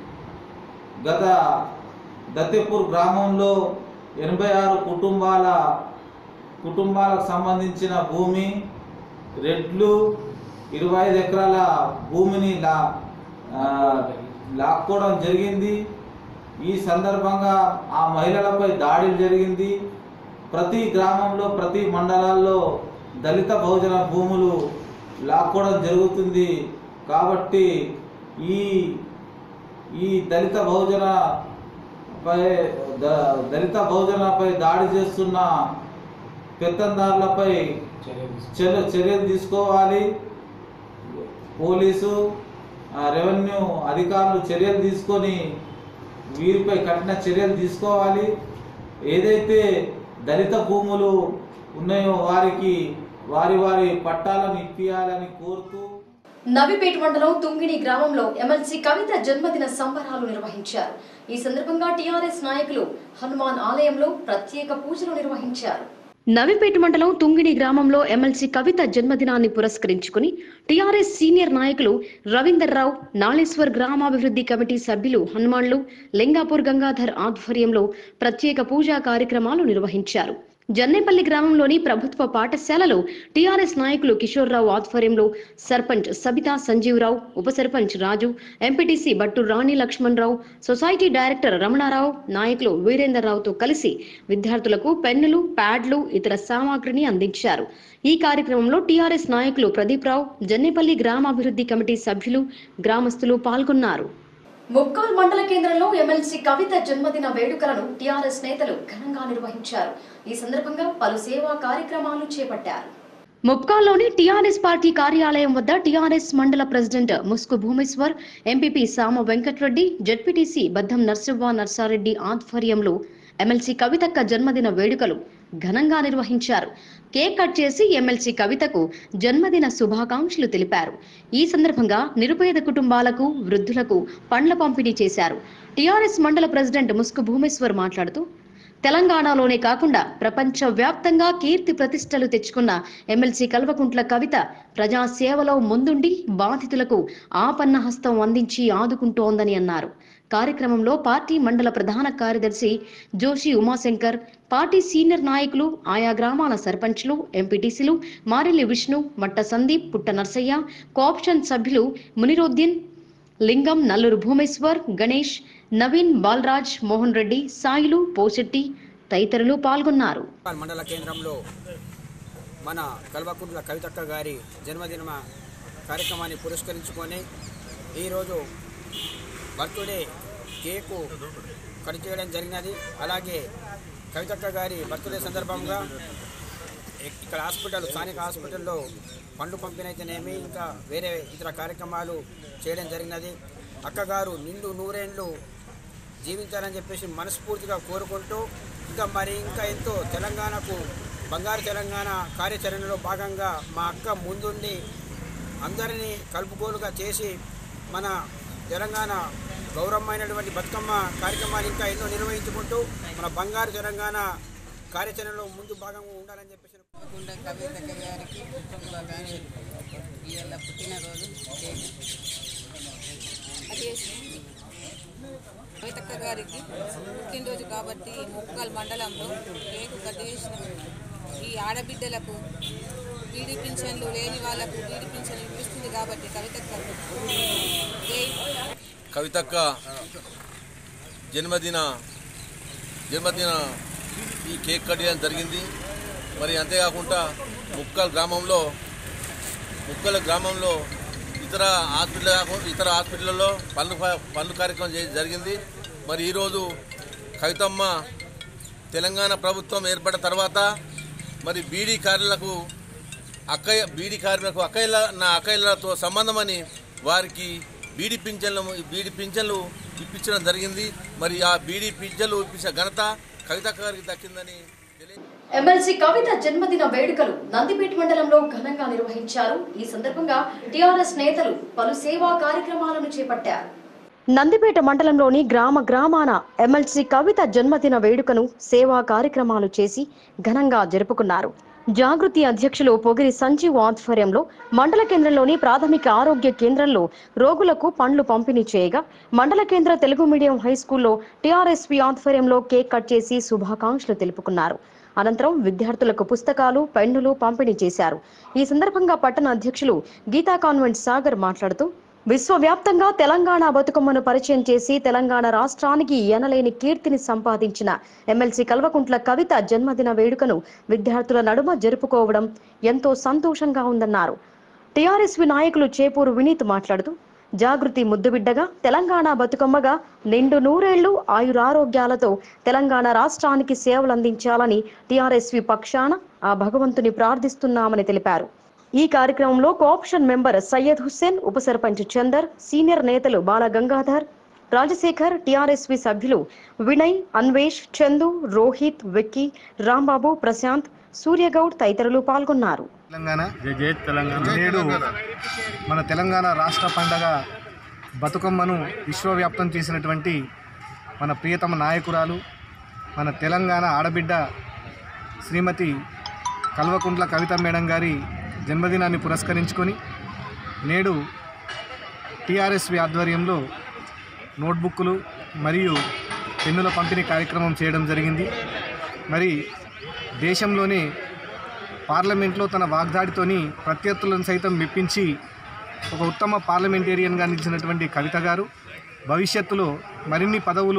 గత దత్తెపూర్ గ్రామంలో ఎనభై ఆరు కుటుంబాల కుటుంబాలకు సంబంధించిన భూమి రెడ్లు ఇరవై ఐదు ఎకరాల భూమిని లా ఆ, లాక్కోవడం జరిగింది ఈ సందర్భంగా ఆ మహిళలపై దాడులు జరిగింది ప్రతి గ్రామంలో ప్రతి మండలాల్లో దళిత బహుజన భూములు లాక్కోవడం జరుగుతుంది కాబట్టి ఈ ఈ దళిత బహుజన పై ద- దళిత బహుజనపై దాడి చేస్తున్న పెత్తందారులపై చర్య చర్యలు తీసుకోవాలి పోలీసు ఆ, రెవెన్యూ అధికారులు చర్యలు తీసుకొని వీరిపై కఠిన చర్యలు తీసుకోవాలి ఏదైతే దళిత భూములు ఉన్నాయో వారికి వారి వారి పట్టాలను ఇప్పియాలని కోరుతూ నవిపేట మండలం తుంగిడి గ్రామంలో ఎమ్మెల్సీ కవిత జన్మదిన సంబరాలు నిర్వహించారు ఈ సందర్భంగా టీఆర్ఎస్ నాయకులు హనుమాన్ ఆలయంలో ప్రత్యేక పూజలు నిర్వహించారు నవిపేట మండలం తుంగిడి గ్రామంలో ఎమ్మెల్సీ కవిత జన్మదినాన్ని పురస్కరించుకుని టీఆర్ఎస్ సీనియర్ నాయకులు రవీందర్ రావు నాళేశ్వర్ గ్రామాభివృద్ధి కమిటీ సభ్యులు హనుమాన్లు లింగాపూర్ గంగాధర్ ఆధ్వర్యంలో ప్రత్యేక పూజా కార్యక్రమాలు నిర్వహించారు జన్నేపల్లి గ్రామంలోని ప్రభుత్వ పాఠశాలలో టీఆర్ఎస్ నాయకులు కిషోర్రావు ఆధ్వర్యంలో సర్పంచ్ సబితా సంజీవరావు ఉప sarpanch Raju MPTC Battu Rani Lakshmanarao society director Ramanarao నాయకులు వీరేందర్రావుతో కలిసి విద్యార్థులకు పెన్నులు ప్యాడ్లు ఇతర సామాగ్రిని అందించారు ఈ కార్యక్రమంలో టీఆర్ఎస్ నాయకులు ప్రదీప్ రావు జన్నేపల్లి గ్రామాభివృద్ధి కమిటీ సభ్యులు గ్రామస్తులు పాల్గొన్నారు ముక్కాల్ మండల కేంద్రంలో ఎమ్మెల్సీ కవిత జన్మదిన వేడుకలను టీఆర్ఎస్ నేతలు ఘనంగా నిర్వహించారు ఈ సందర్భంగా పలు సేవా కార్యక్రమాలు చేపట్టారు ముప్కాల్లోని టీఆర్ఎస్ పార్టీ కార్యాలయం వద్ద టీఆర్ఎస్ మండల president ముస్కు Bhumeshwar MPP Sama Venkatreddy ZPTC Baddam Narsimha Narsareddy ఆధ్వర్యంలో ఎమ్మెల్సీ కవితక్క జన్మదిన వేడుకలు ఘనంగా నిర్వహించారు కేక్ కట్ చేసి ఎమ్మెల్సీ కవితకు జన్మదిన శుభాకాంక్షలు తెలిపారు ఈ సందర్భంగా నిరుపేద కుటుంబాలకు వృద్ధులకు పండ్ల పంపిణీ చేశారు టీఆర్ఎస్ మండల ప్రెసిడెంట్ ముస్కు భూమేశ్వర్ మాట్లాడుతూ తెలంగాణలోనే కాకుండా ప్రపంచ వ్యాప్తంగా కీర్తి ప్రతిష్టలు తెచ్చుకున్న ఎమ్మెల్సీ కల్వకుంట్ల కవిత ప్రజా సేవలో ముందుండి బాధితులకు ఆపన్న హస్తం అందించి ఆదుకుంటోందని అన్నారు కార్యక్రమంలో పార్టీ మండల ప్రధాన కార్యదర్శి జోషి ఉమాశంకర్ పార్టీ సీనియర్ నాయకులు ఆయా గ్రామాల సర్పంచ్లు ఎంపీటీసీలు మారెల్లి విష్ణు మట్ట సందీప్ పుట్ట నర్సయ్య కోఆప్షన్ సభ్యులు మునిరోద్దీన్ లింగం నల్లూరు భూమేశ్వర్ గణేష్ నవీన్ బాలరాజ్ మోహన్ రెడ్డి సాయిలు పోశెట్టి తదితరులు పాల్గొన్నారు మండల కేంద్రంలో మన కల్వకుంట్ల కవితక్క గారి జన్మదిన కార్యక్రమాన్ని పురస్కరించుకొని ఈరోజు బర్త్డే కేకు కట్ చేయడం జరిగినది అలాగే కవితక్క గారి బర్త్డే సందర్భంగా ఇక్- ఇక్కడ హాస్పిటల్ స్థానిక హాస్పిటల్లో పండ్లు పంపిణైతేనేమి ఇంకా వేరే ఇతర కార్యక్రమాలు చేయడం జరిగినది అక్కగారు నిండు నూరేండ్లు జీవించాలని చెప్పేసి మనస్ఫూర్తిగా కోరుకుంటూ ఇంకా మరి ఇంకా ఎంతో తెలంగాణకు బంగారు తెలంగాణ కార్యాచరణలో భాగంగా మా అక్క ముందుండి అందరినీ కలుపుకోలుగా చేసి మన తెలంగాణ గౌరవమైనటువంటి బతుకమ్మ కార్యక్రమాలు ఇంకా ఎన్నో నిర్వహించుకుంటూ మన బంగారు తెలంగాణ కార్యాచరణలో ముందు భాగంగా ఉండాలని చెప్పేసి గుండె కవితక్క గారికి శుభాకాంక్షలు ఇవాళ పుట్టినరోజు కేక్ కవితక్క గారికి పుట్టినరోజు కాబట్టి ముక్కాల్ మండలంలో కేకు కట్ చేసిన ఈ ఆడబిడ్డలకు బీడీ పింఛన్లు లేని వాళ్ళకు బీడీ పింఛన్లు ఇప్పిస్తుంది కాబట్టి కవితక్క జై కవితక్క జన్మదిన జన్మదిన ఈ కేక్ కట్ చేయడం జరిగింది మరి అంతేకాకుండా ముక్కల్ గ్రామంలో ముక్కల గ్రామంలో ఇతర హాస్పిటల్ కాకుండా ఇతర హాస్పిటల్లో పనులు పనులు కార్యక్రమం చే- జరిగింది మరి ఈరోజు కవితమ్మ తెలంగాణ ప్రభుత్వం ఏర్పడిన తర్వాత మరి బీడీ కార్మికులకు అక్కయ్య బీడీ కార్మికులకు అక్కయ్యల నా అక్కయ్యలతో సంబంధమని వారికి బీడీ పింఛన్లు బీడీ పింఛన్లు ఇప్పించడం జరిగింది మరి ఆ బీడీ పింఛన్లు ఇప్పించిన ఘనత కవితక్క గారికి దక్కిందని ఎమ్మెల్సీ కవిత జన్మదిన వేడుకలు నందిపేట మండలంలో ఘనంగా నిర్వహించారు ఈ సందర్భంగా టీఆర్ఎస్ నేతలు పలు సేవా కార్యక్రమాలను చేపట్టారు నందిపేట మండలంలోని గ్రామ గ్రామాన ఎమ్మెల్సీ కవిత జన్మదిన వేడుకను సేవా కార్యక్రమాలు చేసి ఘనంగా జరుపుకున్నారు జాగృతి అధ్యక్షులు పొగిరి సంజీవ్ ఆధ్వర్యంలో మండల కేంద్రంలోని ప్రాథమిక ఆరోగ్య కేంద్రంలో రోగులకు పండ్లు పంపిణీ చేయగా మండల కేంద్ర తెలుగు మీడియం హై స్కూల్లో టీఆర్ఎస్పీ ఆధ్వర్యంలో కేక్ కట్ చేసి శుభాకాంక్షలు తెలుపుకున్నారు అనంతరం విద్యార్థులకు పుస్తకాలు పెన్నులు పంపిణీ చేశారు ఈ సందర్భంగా పట్టణ అధ్యక్షులు గీతా కాన్వెంట్ సాగర్ మాట్లాడుతూ విశ్వవ్యాప్తంగా తెలంగాణ బతుకమ్మను పరిచయం చేసి తెలంగాణ రాష్ట్రానికి ఎనలేని కీర్తిని సంపాదించిన ఎమ్మెల్సీ కల్వకుంట్ల కవిత జన్మదిన వేడుకను విద్యార్థుల నడుమ జరుపుకోవడం ఎంతో సంతోషంగా ఉందన్నారు టీఆర్ఎస్వి నాయకులు చేపూరు వినీత్ మాట్లాడుతూ జాగృతి ముద్దుబిడ్డగా తెలంగాణ బతుకమ్మగా నిండు నూరేళ్లు ఆయురారోగ్యాలతో తెలంగాణ రాష్ట్రానికి సేవలందించాలని టీఆర్ఎస్వి పక్షాన ఆ భగవంతుని ప్రార్థిస్తున్నామని తెలిపారు ఈ కార్యక్రమంలో కోఆప్షన్ మెంబర్ సయ్యద్ హుస్సేన్ ఉప సర్పంచ్ చందర్ సీనియర్ నేతలు బాల గంగాధర్ రాజశేఖర్ టీఆర్ఎస్వి సభ్యులు వినయ్ అన్వేష్ చందు రోహిత్ విక్కీ రాంబాబు ప్రశాంత్ సూర్యగౌడ్ తదితరులు పాల్గొన్నారు తెలంగాణ నేడు మన తెలంగాణ రాష్ట్ర పండగ బతుకమ్మను విశ్వవ్యాప్తం చేసినటువంటి మన ప్రియతమ నాయకురాలు మన తెలంగాణ ఆడబిడ్డ శ్రీమతి కల్వకుంట్ల కవిత మేడం గారి జన్మదినాన్ని పురస్కరించుకొని నేడు టీఆర్ఎస్వి ఆధ్వర్యంలో నోట్బుక్లు మరియు పెన్నుల పంపిణీ కార్యక్రమం చేయడం జరిగింది మరి దేశంలోనే పార్లమెంట్లో తన వాగ్దాడితోని ప్రత్యర్థులను సైతం మెప్పించి ఒక ఉత్తమ పార్లమెంటేరియన్గా నిలిచినటువంటి కవిత గారు భవిష్యత్తులో మరిన్ని పదవులు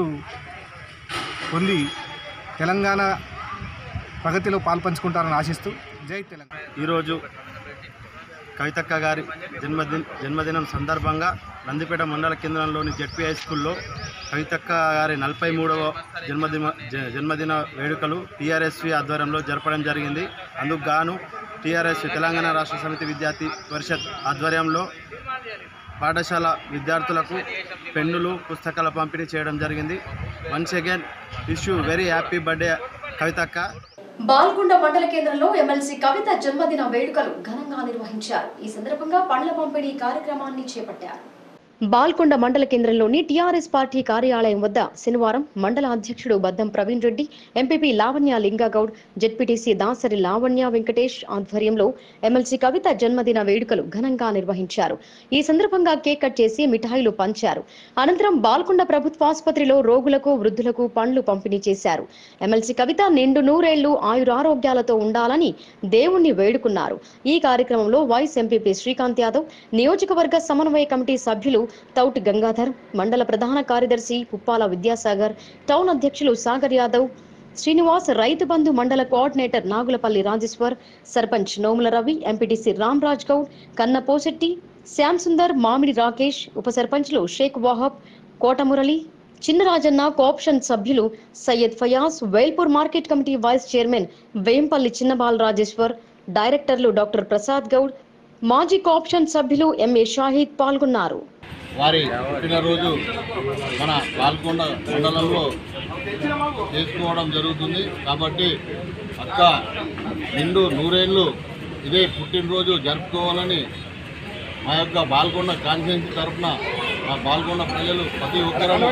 పొంది తెలంగాణ ప్రగతిలో పాల్పంచుకుంటారని ఆశిస్తూ జై తెలంగాణ ఈరోజు కవితక్క గారి జన్మదిన జన్మదినం సందర్భంగా నందిపేట మండల కేంద్రంలోని జెడ్పీ హై స్కూల్లో కవితక్క గారి నలభై మూడవ జన్మదిన జ- జన్మదిన వేడుకలు టీఆర్ఎస్వి ఆధ్వర్యంలో జరపడం జరిగింది అందుకు గాను టీఆర్ఎస్ తెలంగాణ రాష్ట్ర సమితి విద్యార్థి పరిషత్ ఆధ్వర్యంలో పాఠశాల విద్యార్థులకు పెన్నులు పుస్తకాల పంపిణీ చేయడం జరిగింది once again wish you very happy birthday కవితక్క బాల్కొండ మండల కేంద్రంలో ఎమ్మెల్సీ కవిత జన్మదిన వేడుకలు ఘనంగా నిర్వహించారు ఈ సందర్భంగా పండ్ల పంపిణీ కార్యక్రమాన్ని చేపట్టారు బాల్కొండ మండల కేంద్రంలోని టీఆర్ఎస్ పార్టీ కార్యాలయం వద్ద శనివారం మండల అధ్యక్షుడు బద్దం ప్రవీణ్ రెడ్డి ఎంపీపీ లావణ్య లింగగౌడ్ జెడ్పీటీసీ దాసరి లావణ్య వెంకటేష్ ఆధ్వర్యంలో ఎమ్మెల్సీ కవిత జన్మదిన వేడుకలు ఘనంగా నిర్వహించారు ఈ సందర్భంగా కేక్ కట్ చేసి మిఠాయిలు పంచారు అనంతరం బాల్కొండ ప్రభుత్వాసుపత్రిలో రోగులకు వృద్ధులకు పండ్లు పంపిణీ చేశారు ఎమ్మెల్సీ కవిత నిండు నూరేళ్లు ఆయురారోగ్యాలతో ఉండాలని దేవుణ్ణి వేడుకున్నారు ఈ కార్యక్రమంలో వైస్ ఎంపీపీ శ్రీకాంత్ యాదవ్ నియోజకవర్గ సమన్వయ కమిటీ సభ్యులు తౌటి గంగాధర్ మండల ప్రధాన కార్యదర్శి పుప్పాల విద్యాసాగర్ టౌన్ అధ్యక్షులు సాగర్ యాదవ్ శ్రీనివాస్ రైతు బంధు మండల కోఆర్డినేటర్ నాగులపల్లి రాజేశ్వర్ సర్పంచ్ నోముల రవి ఎంపీటీసీ రామ్రాజ్ గౌడ్ కన్న పోశెట్టి శ్యామ్ సుందర్ మామిడి రాకేష్ ఉప సర్పంచ్లు షేక్ వాహబ్ కోటమురళి చిన్నరాజన్న కోఆప్షన్ సభ్యులు Syed Fayaz Velpur market committee vice chairman Vempalli Chinnabala Rajeshwar డైరెక్టర్లు డాక్టర్ ప్రసాద్ గౌడ్ మాజీ కోఆప్షన్ సభ్యులు ఎంఏ షాహిద్ పాల్గొన్నారు వారి పుట్టినరోజు మన పాల్గొండ మండలంలో చేసుకోవడం జరుగుతుంది కాబట్టి అక్క నిండు నూరేళ్ళు ఇదే పుట్టినరోజు జరుపుకోవాలని మా యొక్క బాల్కొండ కాన్ఫరెన్స్ తరఫున మా బాల్కొండ ప్రజలు ప్రతి ఒక్కరూ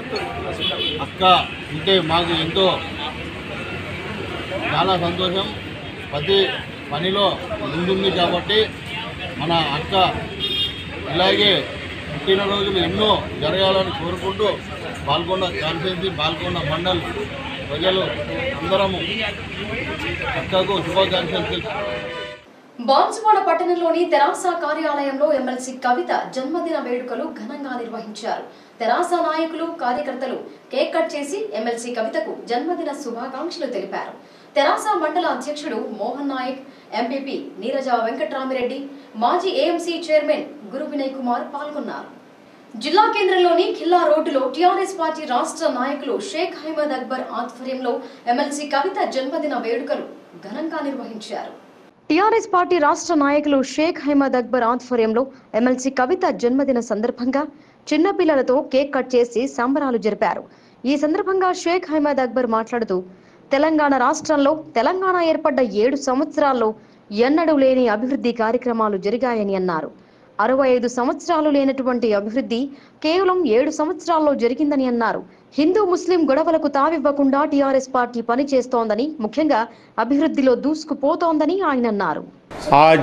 అక్క ఉంటే మాకు ఎంతో చాలా సంతోషం ప్రతి పనిలో ముందుంది కాబట్టి మన అక్క ఇలాగే పుట్టినరోజులు ఎన్నో జరగాలని కోరుకుంటూ పాల్గొన్న కాన్ఫరెన్సీ పాల్గొన్న మండల్ ప్రజలు అందరము అక్కకు శుభాకాంక్షలు తెలుసు బాన్సువాడ పట్టణంలోని తెరాస కార్యాలయంలో ఎమ్మెల్సీ కవిత జన్మదిన వేడుకలు ఘనంగా నిర్వహించారు తెరాస నాయకులు కార్యకర్తలు కేక్ కట్ చేసి ఎమ్మెల్సీ కవితకు జన్మదిన శుభాకాంక్షలు తెలిపారు తెరాస మండల అధ్యక్షుడు మోహన్ నాయక్ ఎంపీపీ నీరజ వెంకట్రామిరెడ్డి మాజీ ఏఎంసీ చైర్మన్ గురు వినయ్ కుమార్ పాల్గొన్నారు జిల్లా కేంద్రంలోని ఖిల్లా రోడ్డులో టీఆర్ఎస్ పార్టీ రాష్ట్ర నాయకులు షేక్ అహ్మద్ అక్బర్ ఆధ్వర్యంలో ఎమ్మెల్సీ కవిత జన్మదిన వేడుకలు ఘనంగా నిర్వహించారు టీఆర్ఎస్ పార్టీ రాష్ట్ర నాయకులు షేక్ అహ్మద్ అక్బర్ ఆధ్వర్యంలో ఎమ్మెల్సీ కవిత జన్మదిన సందర్భంగా చిన్నపిల్లలతో కేక్ కట్ చేసి సంబరాలు జరిపారు ఈ సందర్భంగా షేక్ అహ్మద్ అక్బర్ మాట్లాడుతూ తెలంగాణ రాష్ట్రంలో తెలంగాణ ఏర్పడ్డ ఏడు సంవత్సరాల్లో ఎన్నడూ లేని అభివృద్ధి కార్యక్రమాలు జరిగాయని అన్నారు అరవై ఐదు సంవత్సరాలు లేనటువంటి అభివృద్ధి కేవలం ఏడు సంవత్సరాల్లో జరిగిందని అన్నారు హిందూ ముస్లిం గొడవలకు తావివ్వకుండా టీఆర్ఎస్ పార్టీ పనిచేస్తోందని ముఖ్యంగా అభివృద్ధిలో దూసుకుపోతోందని ఆయన అన్నారు आज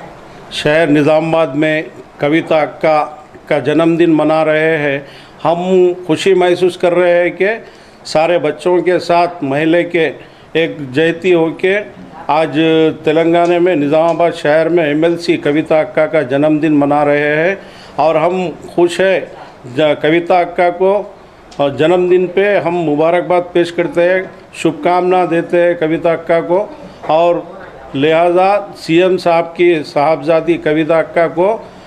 शहर निज़ामाबाद में कविता अक्का का जन्मदिन मना रहे हैं हम खुशी महसूस कर रहे हैं कि सारे बच्चों के साथ महल्ले के एक जयती होके आज तेलंगाना में निज़ामाबाद शहर में एमएलसी कविता अक्का का जन्मदिन मना रहे हैं और हम खुश हैं ज- कविता अक्का को और जन्मदिन पे हम मुबारकबाद पेश करते हैं शुभकामना देते हैं कविता अक्का को और लिहाजा सीएम साहब की साहबजादी कविता अक्का को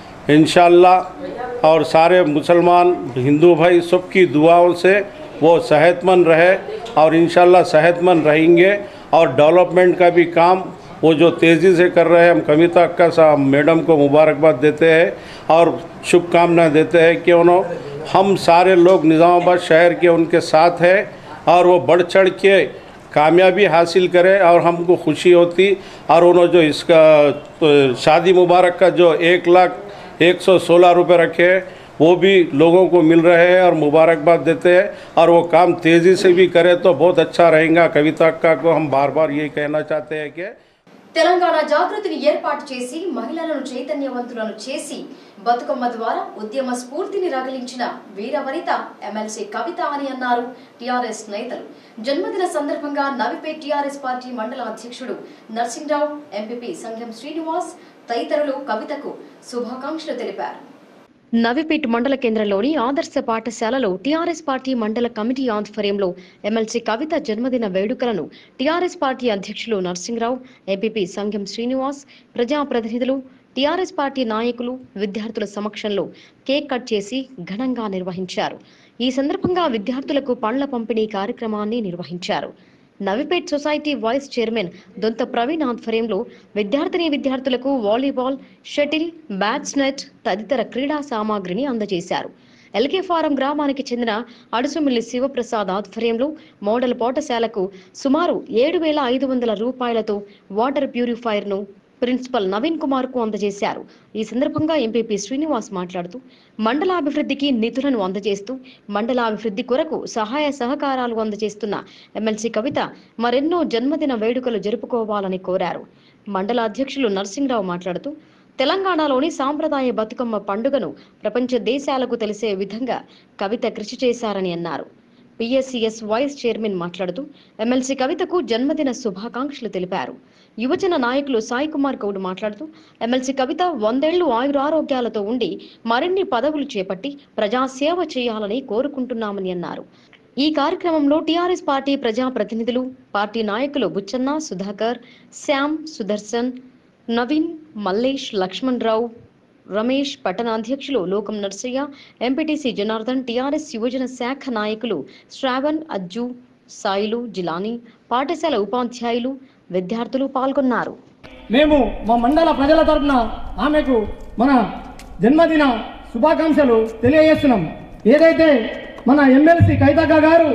इंशाल्लाह और सारे मुसलमान हिंदू भाई सबकी दुआओं से वो सेहतमंद रहे और इंशाल्लाह सेहतमंद रहेंगे और डेवलपमेंट का भी काम वो जो तेज़ी से कर रहे हैं हम कविता अक्का साहब मैडम को मुबारकबाद देते हैं और शुभकामनाएं देते हैं कि उन्होंने हम सारे लोग निज़ामाबाद शहर के उनके साथ हैं और वो बढ़ चढ़ के कामयाबी हासिल करे और हमको खुशी होती और उन्होंने जो इसका तो शादी मुबारक का जो एक लाख एक सौ सोलह रुपये रखे हैं, वो भी लोगों को मिल रहे हैं और मुबारकबाद देते हैं और वो काम तेज़ी से भी करे तो बहुत अच्छा रहेगा कविता का को हम बार बार ये कहना चाहते हैं कि తెలంగాణ జాగృతిని ఏర్పాటు చేసి మహిళలను చైతన్యవంతులను చేసి బతుకమ్మ ద్వారా ఉద్యమ స్ఫూర్తిని రగిలించిన వీరవనిత ఎమ్మెల్సీ కవిత అని అన్నారు టీఆర్ఎస్ నేతలు జన్మదిన సందర్భంగా నవిపేట్ టీఆర్ఎస్ పార్టీ మండల అధ్యక్షుడు నర్సింగ్రావు ఎంపీపీ సంఘం శ్రీనివాస్ తదితరులు కవితకు శుభాకాంక్షలు తెలిపారు నవిపేట్ మండల కేంద్రంలోని ఆదర్శ పాఠశాలలో టీఆర్ఎస్ పార్టీ మండల కమిటీ ఆధ్వర్యంలో ఎమ్మెల్సీ కవిత జన్మదిన వేడుకలను టీఆర్ఎస్ పార్టీ అధ్యక్షులు నర్సింగ్రావు ఎంపీపీ సంఘం శ్రీనివాస్ ప్రజాప్రతినిధులు టీఆర్ఎస్ పార్టీ నాయకులు విద్యార్థుల సమక్షంలో కేక్ కట్ చేసి ఘనంగా నిర్వహించారు ఈ సందర్భంగా విద్యార్థులకు పండ్ల పంపిణీ కార్యక్రమాన్ని నిర్వహించారు Navipet society vice chairman Donta Praveen ఆధ్వర్యంలో విద్యార్థిని విద్యార్థులకు వాలీబాల్ షటిల్ బ్యాట్స్ నెట్ తదితర క్రీడా సామాగ్రిని అందజేశారు ఎల్కే ఫారం గ్రామానికి చెందిన అడుసుమిల్లి శివప్రసాద్ ఆధ్వర్యంలో మోడల్ పాఠశాలకు సుమారు ఏడు వేల ఐదు వందల రూపాయలతో వాటర్ ప్యూరిఫైర్ను ప్రిన్సిపల్ నవీన్ కుమార్ కు అందజేశారు ఈ సందర్భంగా ఎంపీపీ శ్రీనివాస్ మాట్లాడుతూ మండలాభివృద్ధికి నిధులను అందజేస్తూ మండలాభివృద్ధి కొరకు సహాయ సహకారాలు అందజేస్తున్న ఎమ్మెల్సీ కవిత మరెన్నో జన్మదిన వేడుకలు జరుపుకోవాలని కోరారు మండల అధ్యక్షులు నరసింహరావు మాట్లాడుతూ తెలంగాణలోని సాంప్రదాయ బతుకమ్మ పండుగను ప్రపంచ దేశాలకు తెలిసే విధంగా కవిత కృషి చేశారని అన్నారు పిఎస్సిఎస్ వైస్ చైర్మన్ మాట్లాడుతూ ఎమ్మెల్సీ కవితకు జన్మదిన శుభాకాంక్షలు తెలిపారు యువజన నాయకులు సాయి కుమార్ గౌడ్ మాట్లాడుతూ ఎమ్మెల్సీ కవిత వందేళ్లు ఆయురారోగ్యాలతో ఉండి మరిన్ని పదవులు చేపట్టి ప్రజాసేవ చేయాలని కోరుకుంటున్నామని అన్నారు ఈ కార్యక్రమంలో టీఆర్ఎస్ పార్టీ ప్రజాప్రతినిధులు పార్టీ నాయకులు బుచ్చన్న సుధాకర్ శ్యామ్ సుదర్శన్ నవీన్ మల్లేష్ లక్ష్మణ్ రావు రమేష్ పట్టణ అధ్యక్షులు లోకం నర్సయ్య ఎంపీటీసీ జనార్దన్ టీఆర్ఎస్ యువజన శాఖ నాయకులు శ్రావణ్ అజ్జు సాయిలు జిలానీ పాఠశాల ఉపాధ్యాయులు విద్యార్థులు పాల్గొన్నారు మేము మా మండల ప్రజల తరపున ఆమెకు మన జన్మదిన శుభాకాంక్షలు తెలియజేస్తున్నాం ఏదైతే మన ఎమ్మెల్సీ కైతక్క గారు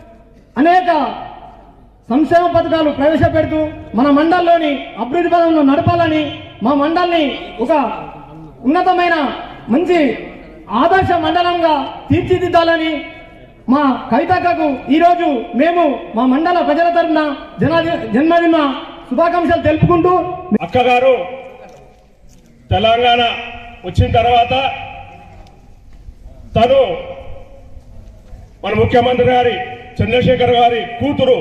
అనేక సంక్షేమ పథకాలు ప్రవేశపెడుతూ మన మండలంలోని అభివృద్ధి పదంలో నడపాలని మా మండల్ని ఒక ఉన్నతమైన మంచి ఆదర్శ మండలంగా తీర్చిదిద్దాలని మా కవితక్కకు ఈరోజు మేము మా మండల ప్రజల తరఫున జన జన్మదిన శుభాకాంక్షలు తెలుపుకుంటూ అక్కగారు తెలంగాణ వచ్చిన తర్వాత తను మన ముఖ్యమంత్రి గారి చంద్రశేఖర్ గారి కూతురు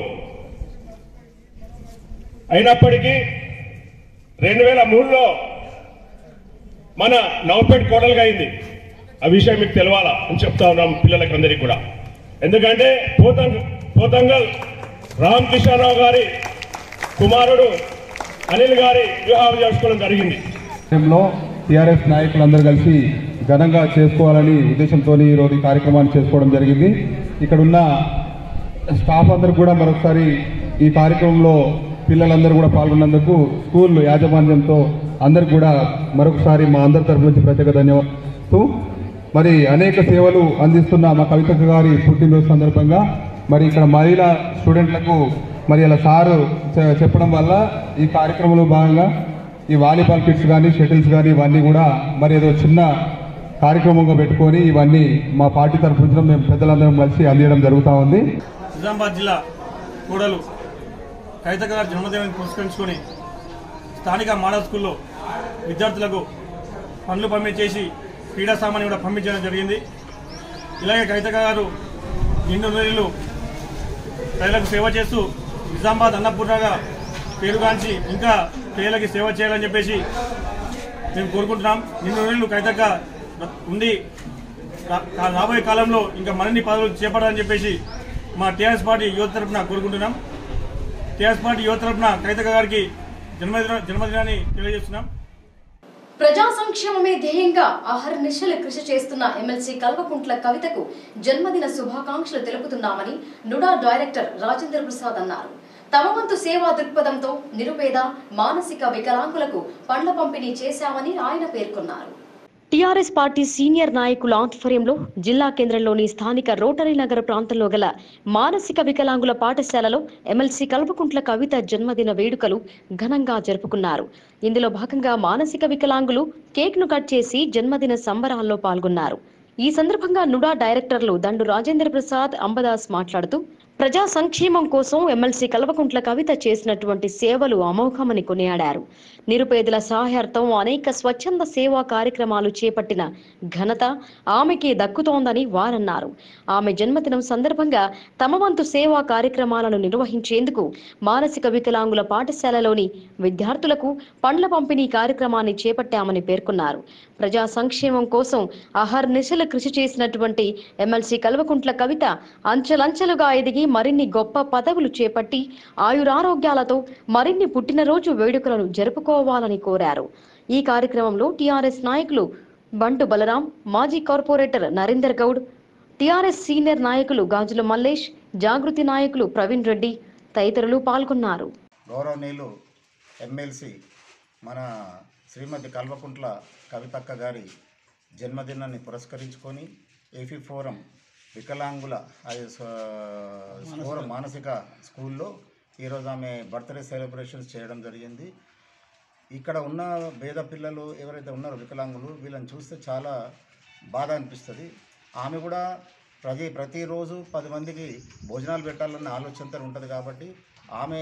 అయినప్పటికీ రెండు వేల మూడులో మన నవపేట కోడలుగా అయింది ఆ విషయం మీకు తెలవాలా అని చెప్తా ఉన్నాం పిల్లలకి అందరికీ కూడా ఎందుకంటే పోతంగ పోతంగల్ రామ్ కిషన్రావు గారి కుమారుడు అనిల్ గారి వివాహం చేసుకోవడం జరిగింది లో టీఆర్ఎస్ నాయకులందరూ కలిసి ఘనంగా చేసుకోవాలని ఉద్దేశంతో ఈరోజు ఈ కార్యక్రమాన్ని చేసుకోవడం జరిగింది ఇక్కడ ఉన్న స్టాఫ్ అందరికి కూడా మరొకసారి ఈ కార్యక్రమంలో పిల్లలందరూ కూడా పాల్గొన్నందుకు స్కూల్ యాజమాన్యంతో అందరికి కూడా మరొకసారి మా అందరి తరపు నుంచి ప్రత్యేక ధన్యవాదాలు మరి అనేక సేవలు అందిస్తున్న మా కవితక్క గారి పుట్టినరోజు సందర్భంగా మరి ఇక్కడ మహిళా స్టూడెంట్లకు మరి ఇలా సారు చె- చెప్పడం వల్ల ఈ కార్యక్రమంలో భాగంగా ఈ వాలీబాల్ కిట్స్ కానీ షటిల్స్ కానీ ఇవన్నీ కూడా మరి ఏదో చిన్న కార్యక్రమంగా పెట్టుకొని ఇవన్నీ మా పార్టీ తరఫు నుంచి మేము పెద్దలందరం కలిసి అందించడం జరుగుతూ ఉంది నిజామాబాద్ జిల్లా కూడలు కవితక్క గారి జన్మదినాన్ని పురస్కరించుకొని స్థానిక మోడల్ స్కూల్లో విద్యార్థులకు పనులు పంపిణీ చేసి క్రీడా సామాన్యం కూడా పంపించడం జరిగింది ఇలాగే కవితక్క గారు నిండు నీళ్ళు ప్రజలకు సేవ చేస్తూ నిజామాబాద్ అన్నపూర్ణగా పేరుగాంచి ఇంకా పేర్లకి సేవ చేయాలని చెప్పేసి మేము కోరుకుంటున్నాం నిన్ను నీళ్ళు కవితక్క ఉండి రా- రా- రాబోయే కాలంలో ఇంకా మరిన్ని పదవులు చేపడాలని చెప్పేసి మా టీఆర్ఎస్ పార్టీ యువత తరఫున కోరుకుంటున్నాం టీఆర్ఎస్ పార్టీ యువత తరఫున కవితక్క గారికి జన్మదిన జన్మదినాన్ని తెలియజేస్తున్నాం ప్రజా సంక్షేమమే ధ్యేయంగా అహర్నిశలు కృషి చేస్తున్న ఎమ్మెల్సీ కల్వకుంట్ల కవితకు జన్మదిన శుభాకాంక్షలు తెలుపుతున్నామని నుడా డైరెక్టర్ రాజేంద్ర ప్రసాద్ అన్నారు తమ వంతు సేవా దృక్పథంతో నిరుపేద మానసిక వికలాంగులకు పండ్ల పంపిణీ చేశామని ఆయన పేర్కొన్నారు టీఆర్ఎస్ పార్టీ సీనియర్ నాయకుల ఆధ్వర్యంలో జిల్లా కేంద్రంలోని స్థానిక రోటరీ నగర ప్రాంతంలో గల మానసిక వికలాంగుల పాఠశాలలో ఎమ్మెల్సీ కల్వకుంట్ల కవిత జన్మదిన వేడుకలు ఘనంగా జరుపుకున్నారు ఇందులో భాగంగా మానసిక వికలాంగులు కేక్ ను కట్ చేసి జన్మదిన సంబరాల్లో పాల్గొన్నారు ఈ సందర్భంగా నుడా డైరెక్టర్లు దండు రాజేంద్ర ప్రసాద్ అంబదాస్ మాట్లాడుతూ ప్రజా సంక్షేమం కోసం ఎమ్మెల్సీ కల్వకుంట్ల కవిత చేసినటువంటి సేవలు అమోఘమని కొనియాడారు నిరుపేదల సహాయార్థం అనేక స్వచ్ఛంద సేవా కార్యక్రమాలు చేపట్టిన ఘనత ఆమెకి దక్కుతోందని వారన్నారు ఆమె జన్మదినం సందర్భంగా తమ వంతు సేవా కార్యక్రమాలను నిర్వహించేందుకు మానసిక వికలాంగుల పాఠశాలలోని విద్యార్థులకు పండ్ల పంపిణీ కార్యక్రమాన్ని చేపట్టామని పేర్కొన్నారు ప్రజా సంక్షేమం కోసం అహర్నిశలు కృషి చేసినటువంటి ఎమ్మెల్సీ కల్వకుంట్ల కవిత అంచెలంచెలుగా ఎదిగి మరిన్ని గొప్ప పదవులు చేపట్టి ఆయురారోగ్యాలతో మరిన్ని పుట్టినరోజు వేడుకలను జరుపుకోవాలని కోరారు ఈ కార్యక్రమంలో టీఆర్ఎస్ నాయకులు బంటు బలరాం మాజీ కార్పొరేటర్ నరేందర్ గౌడ్ టీఆర్ఎస్ సీనియర్ నాయకులు గాజుల మల్లేష్ జాగృతి నాయకులు ప్రవీణ్ రెడ్డి తదితరులు పాల్గొన్నారు గౌరవనీయులు ఎమ్మెల్సీ మన శ్రీమతి కల్వకుంట్ల కవితక్క గారి జన్మదినాన్ని పురస్కరించుకొని ఏఫీ ఫోరం వికలాంగుల అది స్వ- ఫోరం మానసిక స్కూల్లో ఈరోజు ఆమె బర్త్డే సెలబ్రేషన్స్ చేయడం జరిగింది ఇక్కడ ఉన్న పేద పిల్లలు ఎవరైతే ఉన్నారో వికలాంగులు వీళ్ళని చూస్తే చాలా బాధ అనిపిస్తుంది ఆమె కూడా ప్రతి ప్రతిరోజు పది మందికి భోజనాలు పెట్టాలన్న ఆలోచనతో ఉంటుంది కాబట్టి ఆమె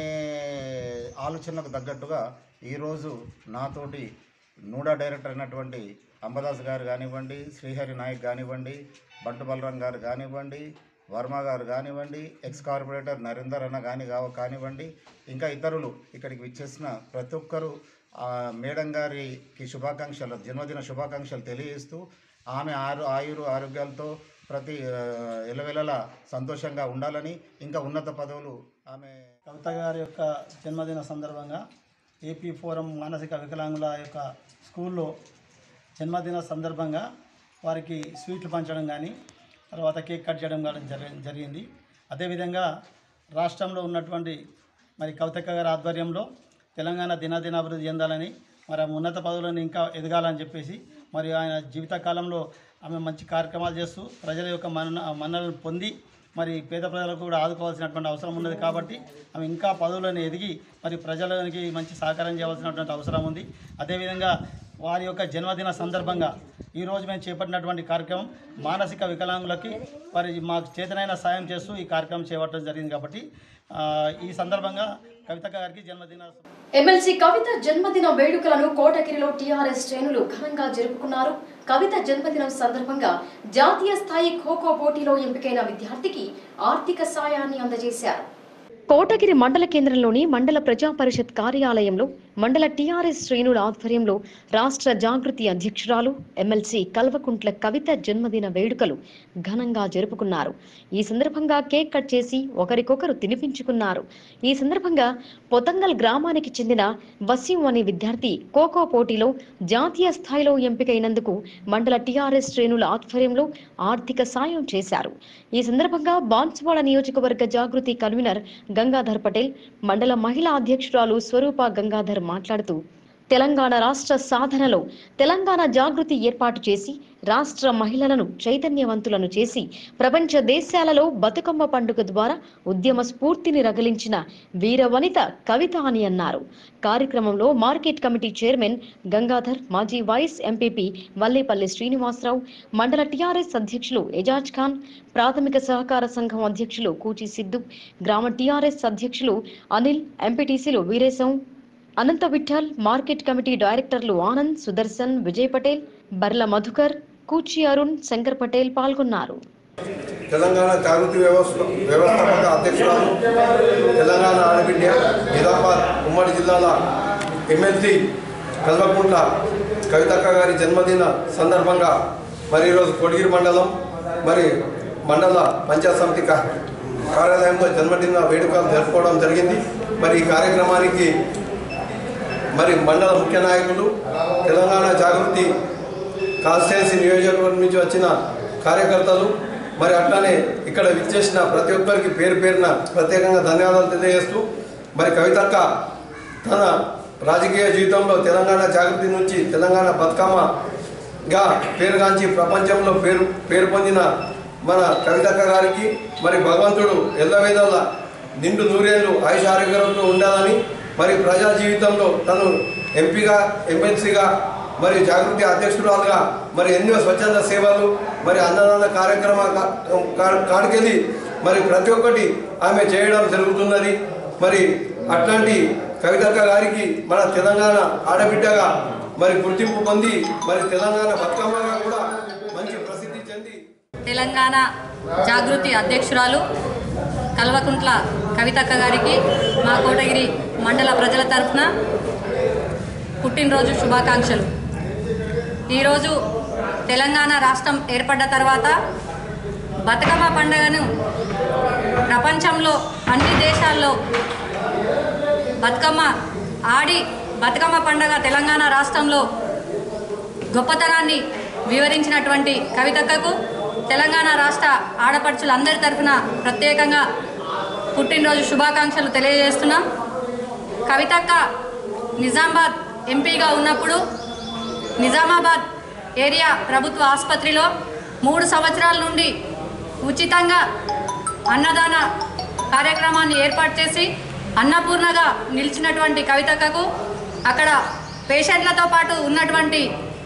ఆలోచనకు తగ్గట్టుగా ఈరోజు నాతోటి నూడా డైరెక్టర్ అయినటువంటి అంబదాస్ గారు కానివ్వండి శ్రీహరి నాయక్ కానివ్వండి బంటు బలరాం గారు కానివ్వండి వర్మ గారు కానివ్వండి ఎక్స్ కార్పొరేటర్ నరేందర్ అన్న కాని కావ- కానివ్వండి ఇంకా ఇతరులు ఇక్కడికి విచ్చేసిన ప్రతి ఒక్కరూ ఆ మేడం గారికి శుభాకాంక్షలు జన్మదిన శుభాకాంక్షలు తెలియజేస్తూ ఆమె ఆరు ఆయురు ఆరోగ్యాలతో ప్రతి ఆ, ఎలవెలలా సంతోషంగా ఉండాలని ఇంకా ఉన్నత పదవులు ఆమె కవిత గారి యొక్క జన్మదిన సందర్భంగా ఏపీ ఫోరం మానసిక వికలాంగుల యొక్క స్కూల్లో జన్మదిన సందర్భంగా వారికి స్వీట్లు పంచడం కానీ తర్వాత కేక్ కట్ చేయడం కానీ జరి జరిగింది అదేవిధంగా రాష్ట్రంలో ఉన్నటువంటి మరి కవితక్క గారి ఆధ్వర్యంలో తెలంగాణ దినదినాభివృద్ధి చెందాలని మరి ఆమె ఉన్నత పదవులను ఇంకా ఎదగాలని చెప్పేసి మరి ఆయన జీవిత కాలంలో ఆమె మంచి కార్యక్రమాలు చేస్తూ ప్రజల యొక్క మన్న మన్నలను పొంది మరి పేద ప్రజలకు కూడా ఆదుకోవాల్సినటువంటి అవసరం ఉన్నది కాబట్టి ఆమె ఇంకా పదవులను ఎదిగి మరి ప్రజలకి మంచి సహకారం చేయవలసినటువంటి అవసరం ఉంది అదేవిధంగా వారి యొక్క జన్మదిన సందర్భంగా ఈరోజు మేము చేపట్టినటువంటి కార్యక్రమం మానసిక వికలాంగులకి వారి మాకు చేతనైన సాయం చేస్తూ ఈ కార్యక్రమం చేపట్టడం జరిగింది కాబట్టి ఆ, ఈ సందర్భంగా కవితక్క గారికి జన్మదిన ఎమ్మెల్సీ కవిత జన్మదిన వేడుకలను కోటగిరిలో టీఆర్ఎస్ శ్రేణులు ఘనంగా జరుపుకున్నారు కవిత జన్మదినం సందర్భంగా జాతీయ స్థాయి ఖోఖో పోటీలో ఎంపికైన విద్యార్థికి ఆర్థిక సాయాన్ని అందజేశారు కోటగిరి మండల కేంద్రంలోని మండల ప్రజా పరిషత్ కార్యాలయంలో మండల టీఆర్ఎస్ శ్రేణుల ఆధ్వర్యంలో రాష్ట్ర జాగృతి అధ్యక్షురాలు ఎమ్మెల్సీ కల్వకుంట్ల కవిత జన్మదిన వేడుకలు ఘనంగా జరుపుకున్నారు ఈ సందర్భంగా కేక్ కట్ చేసి ఒకరికొకరు తినిపించుకున్నారు ఈ సందర్భంగా పొతంగల్ గ్రామానికి చెందిన వసీం అనే విద్యార్థి ఖోఖో పోటీలో జాతీయ స్థాయిలో ఎంపికైనందుకు మండల టీఆర్ఎస్ శ్రేణుల ఆధ్వర్యంలో ఆర్థిక సాయం చేశారు ఈ సందర్భంగా బాన్సువాడ నియోజకవర్గ జాగృతి కన్వీనర్ గంగాధర్ పటేల్ మండల మహిళా అధ్యక్షురాలు స్వరూప గంగాధర్ మాట్లాడుతూ తెలంగాణ రాష్ట్ర సాధనలో తెలంగాణ జాగృతి ఏర్పాటు చేసి రాష్ట్ర మహిళలను చైతన్యవంతులను చేసి ప్రపంచ దేశాలలో బతుకమ్మ పండుగ ద్వారా ఉద్యమ స్ఫూర్తిని రగిలించిన వీరవనిత కవిత అని అన్నారు కార్యక్రమంలో మార్కెట్ కమిటీ చైర్మన్ గంగాధర్ మాజీ వైస్ ఎంపీపీ వల్లేపల్లి శ్రీనివాసరావు మండల టీఆర్ఎస్ అధ్యక్షులు ఎజాజ్ ఖాన్ ప్రాథమిక సహకార సంఘం అధ్యక్షులు కూచి సిద్దు గ్రామ టీఆర్ఎస్ అధ్యక్షులు అనిల్ ఎంపీటీసీలు వీరేశం అనంత విఠల్ మార్కెట్ కమిటీ డైరెక్టర్లు ఆనంద్ సుదర్శన్ విజయ్ పటేల్ బర్ల మధుకర్ కూచి అరుణ్ శంకర్ పటేల్ పాల్గొన్నారు తెలంగాణ జాగృతి వ్యవస్థ వ్యవస్థాపక అధ్యక్షురాలు తెలంగాణ ఆడబిడ్డ నిజామాబాద్ ఉమ్మడి జిల్లాల ఎమ్మెల్సీ కల్వకుంట్ల కవితక్క గారి జన్మదిన సందర్భంగా మరి ఈరోజు కొడిగిరి మండలం మరి మండల పంచాయత్ సమితి కా- కార్యాలయంలో జన్మదిన వేడుకలు జరుపుకోవడం జరిగింది మరి ఈ కార్యక్రమానికి మరి మండల ముఖ్య నాయకులు తెలంగాణ జాగృతి కాన్స్టిట్యున్సీ నియోజకవర్గం నుంచి వచ్చిన కార్యకర్తలు మరి అట్లానే ఇక్కడ విచ్చేసిన ప్రతి ఒక్కరికి పేరు పేరున ప్రత్యేకంగా ధన్యవాదాలు తెలియజేస్తూ మరి కవితక్క తన రాజకీయ జీవితంలో తెలంగాణ జాగృతి నుంచి తెలంగాణ బతుకమ్మగా పేరుగాంచి ప్రపంచంలో పేరు పేరు పొందిన మన కవితక్క గారికి మరి భగవంతుడు ఎల్లవేదల నిండు నూరేళ్ళు ఆయుష ఆరోగ్యంతో ఉండాలని మరి ప్రజా జీవితంలో తను ఎంపీగా ఎమ్మెల్సీగా మరి జాగృతి అధ్యక్షురాలుగా మరి ఎన్నో స్వచ్ఛంద సేవలు మరి అన్నదాన కార్యక్రమ కాడికెళ్ళి మరి ప్రతి ఒక్కటి ఆమె చేయడం జరుగుతున్నది మరి అట్లాంటి కవితక్క గారికి మన తెలంగాణ ఆడబిడ్డగా మరి గుర్తింపు పొంది మరి తెలంగాణ బతుకమ్మగా కూడా మంచి ప్రసిద్ధి చెంది తెలంగాణ జాగృతి అధ్యక్షురాలు కల్వకుంట్ల కవితక్క గారికి మా కోటగిరి మండల ప్రజల తరఫున పుట్టినరోజు శుభాకాంక్షలు ఈరోజు తెలంగాణ రాష్ట్రం ఏర్పడ్డ తర్వాత బతుకమ్మ పండుగను ప్రపంచంలో అన్ని దేశాల్లో బతుకమ్మ ఆడి బతుకమ్మ పండుగ తెలంగాణ రాష్ట్రంలో గొప్పతనాన్ని వివరించినటువంటి కవితక్కకు తెలంగాణ రాష్ట్ర ఆడపడుచులందరి తరఫున ప్రత్యేకంగా పుట్టినరోజు శుభాకాంక్షలు తెలియజేస్తున్నాం కవితక్క నిజామాబాద్ ఎంపీగా ఉన్నప్పుడు నిజామాబాద్ ఏరియా ప్రభుత్వ ఆసుపత్రిలో మూడు సంవత్సరాల నుండి ఉచితంగా అన్నదాన కార్యక్రమాన్ని ఏర్పాటు చేసి అన్నపూర్ణగా నిలిచినటువంటి కవితక్కకు అక్కడ పేషెంట్లతో పాటు ఉన్నటువంటి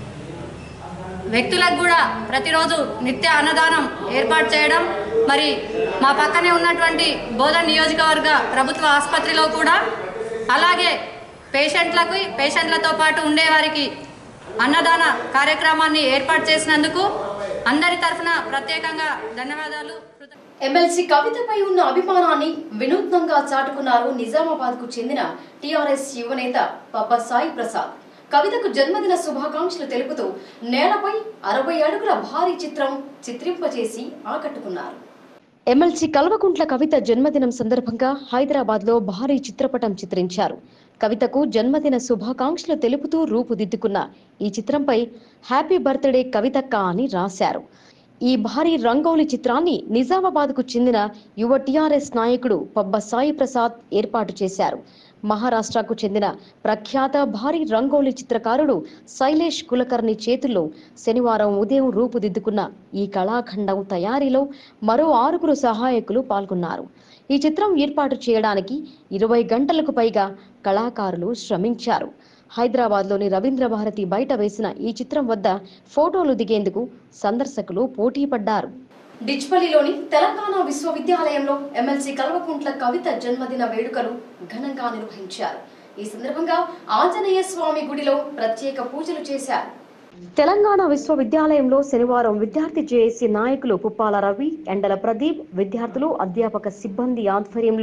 వ్యక్తులకు కూడా ప్రతిరోజు నిత్య అన్నదానం ఏర్పాటు చేయడం మరి మా పక్కనే ఉన్నటువంటి బోధన్ నియోజకవర్గ ప్రభుత్వ ఆసుపత్రిలో కూడా అలాగే పేషెంట్లకు పేషెంట్లతో పాటు ఉండేవారికి అన్నదాన కార్యక్రమాన్ని ఏర్పాటు చేసినందుకు అందరి తరఫున ప్రత్యేకంగా ధన్యవాదాలు ఎమ్మెల్సీ కవితపై ఉన్న అభిమానాన్ని వినూత్నంగా చాటుకున్నారు నిజామాబాద్ కు చెందిన టీఆర్ఎస్ యువనేత పబ్బ సాయి ప్రసాద్ కవితకు జన్మదిన శుభాకాంక్షలు తెలుపుతూ నేలపై అరవై అడుగుల భారీ చిత్రం చిత్రింపజేసి ఆకట్టుకున్నారు ఎమ్మెల్సీ కల్వకుంట్ల కవిత జన్మదినం సందర్భంగా హైదరాబాద్ లో భారీ చిత్రపటం చిత్రించారు కవితకు జన్మదిన శుభాకాంక్షలు తెలుపుతూ రూపుదిద్దుకున్న ఈ చిత్రంపై హ్యాపీ బర్త్డే కవితక్క అని రాశారు ఈ భారీ రంగోలి చిత్రాన్ని నిజామాబాద్ కు చెందిన యువ టిఆర్ఎస్ నాయకుడు పబ్బ సాయి ప్రసాద్ ఏర్పాటు చేశారు మహారాష్ట్రకు చెందిన ప్రఖ్యాత భారీ రంగోలి చిత్రకారుడు శైలేష్ కులకర్ణి చేతుల్లో శనివారం ఉదయం రూపుదిద్దుకున్న ఈ కళాఖండం తయారీలో మరో ఆరుగురు సహాయకులు పాల్గొన్నారు ఈ చిత్రం ఏర్పాటు చేయడానికి ఇరవై గంటలకు పైగా కళాకారులు శ్రమించారు హైదరాబాద్లోని రవీంద్ర భారతి బయట వేసిన ఈ చిత్రం వద్ద ఫోటోలు దిగేందుకు సందర్శకులు పోటీ పడ్డారు డిచ్పల్లిలోని తెలంగాణ విశ్వవిద్యాలయంలో ఎమ్మెల్సీ కల్వకుంట్ల కవిత జన్మదిన వేడుకలు ఘనంగా నిర్వహించారు ఈ సందర్భంగా ఆంజనేయ స్వామి గుడిలో ప్రత్యేక పూజలు చేశారు తెలంగాణ విశ్వవిద్యాలయంలో శనివారం విద్యార్థి జేఏసీ నాయకులు పుప్పాల రవి ఎండల ప్రదీప్ విద్యార్థులు అధ్యాపక సిబ్బంది ఆధ్వర్యంలో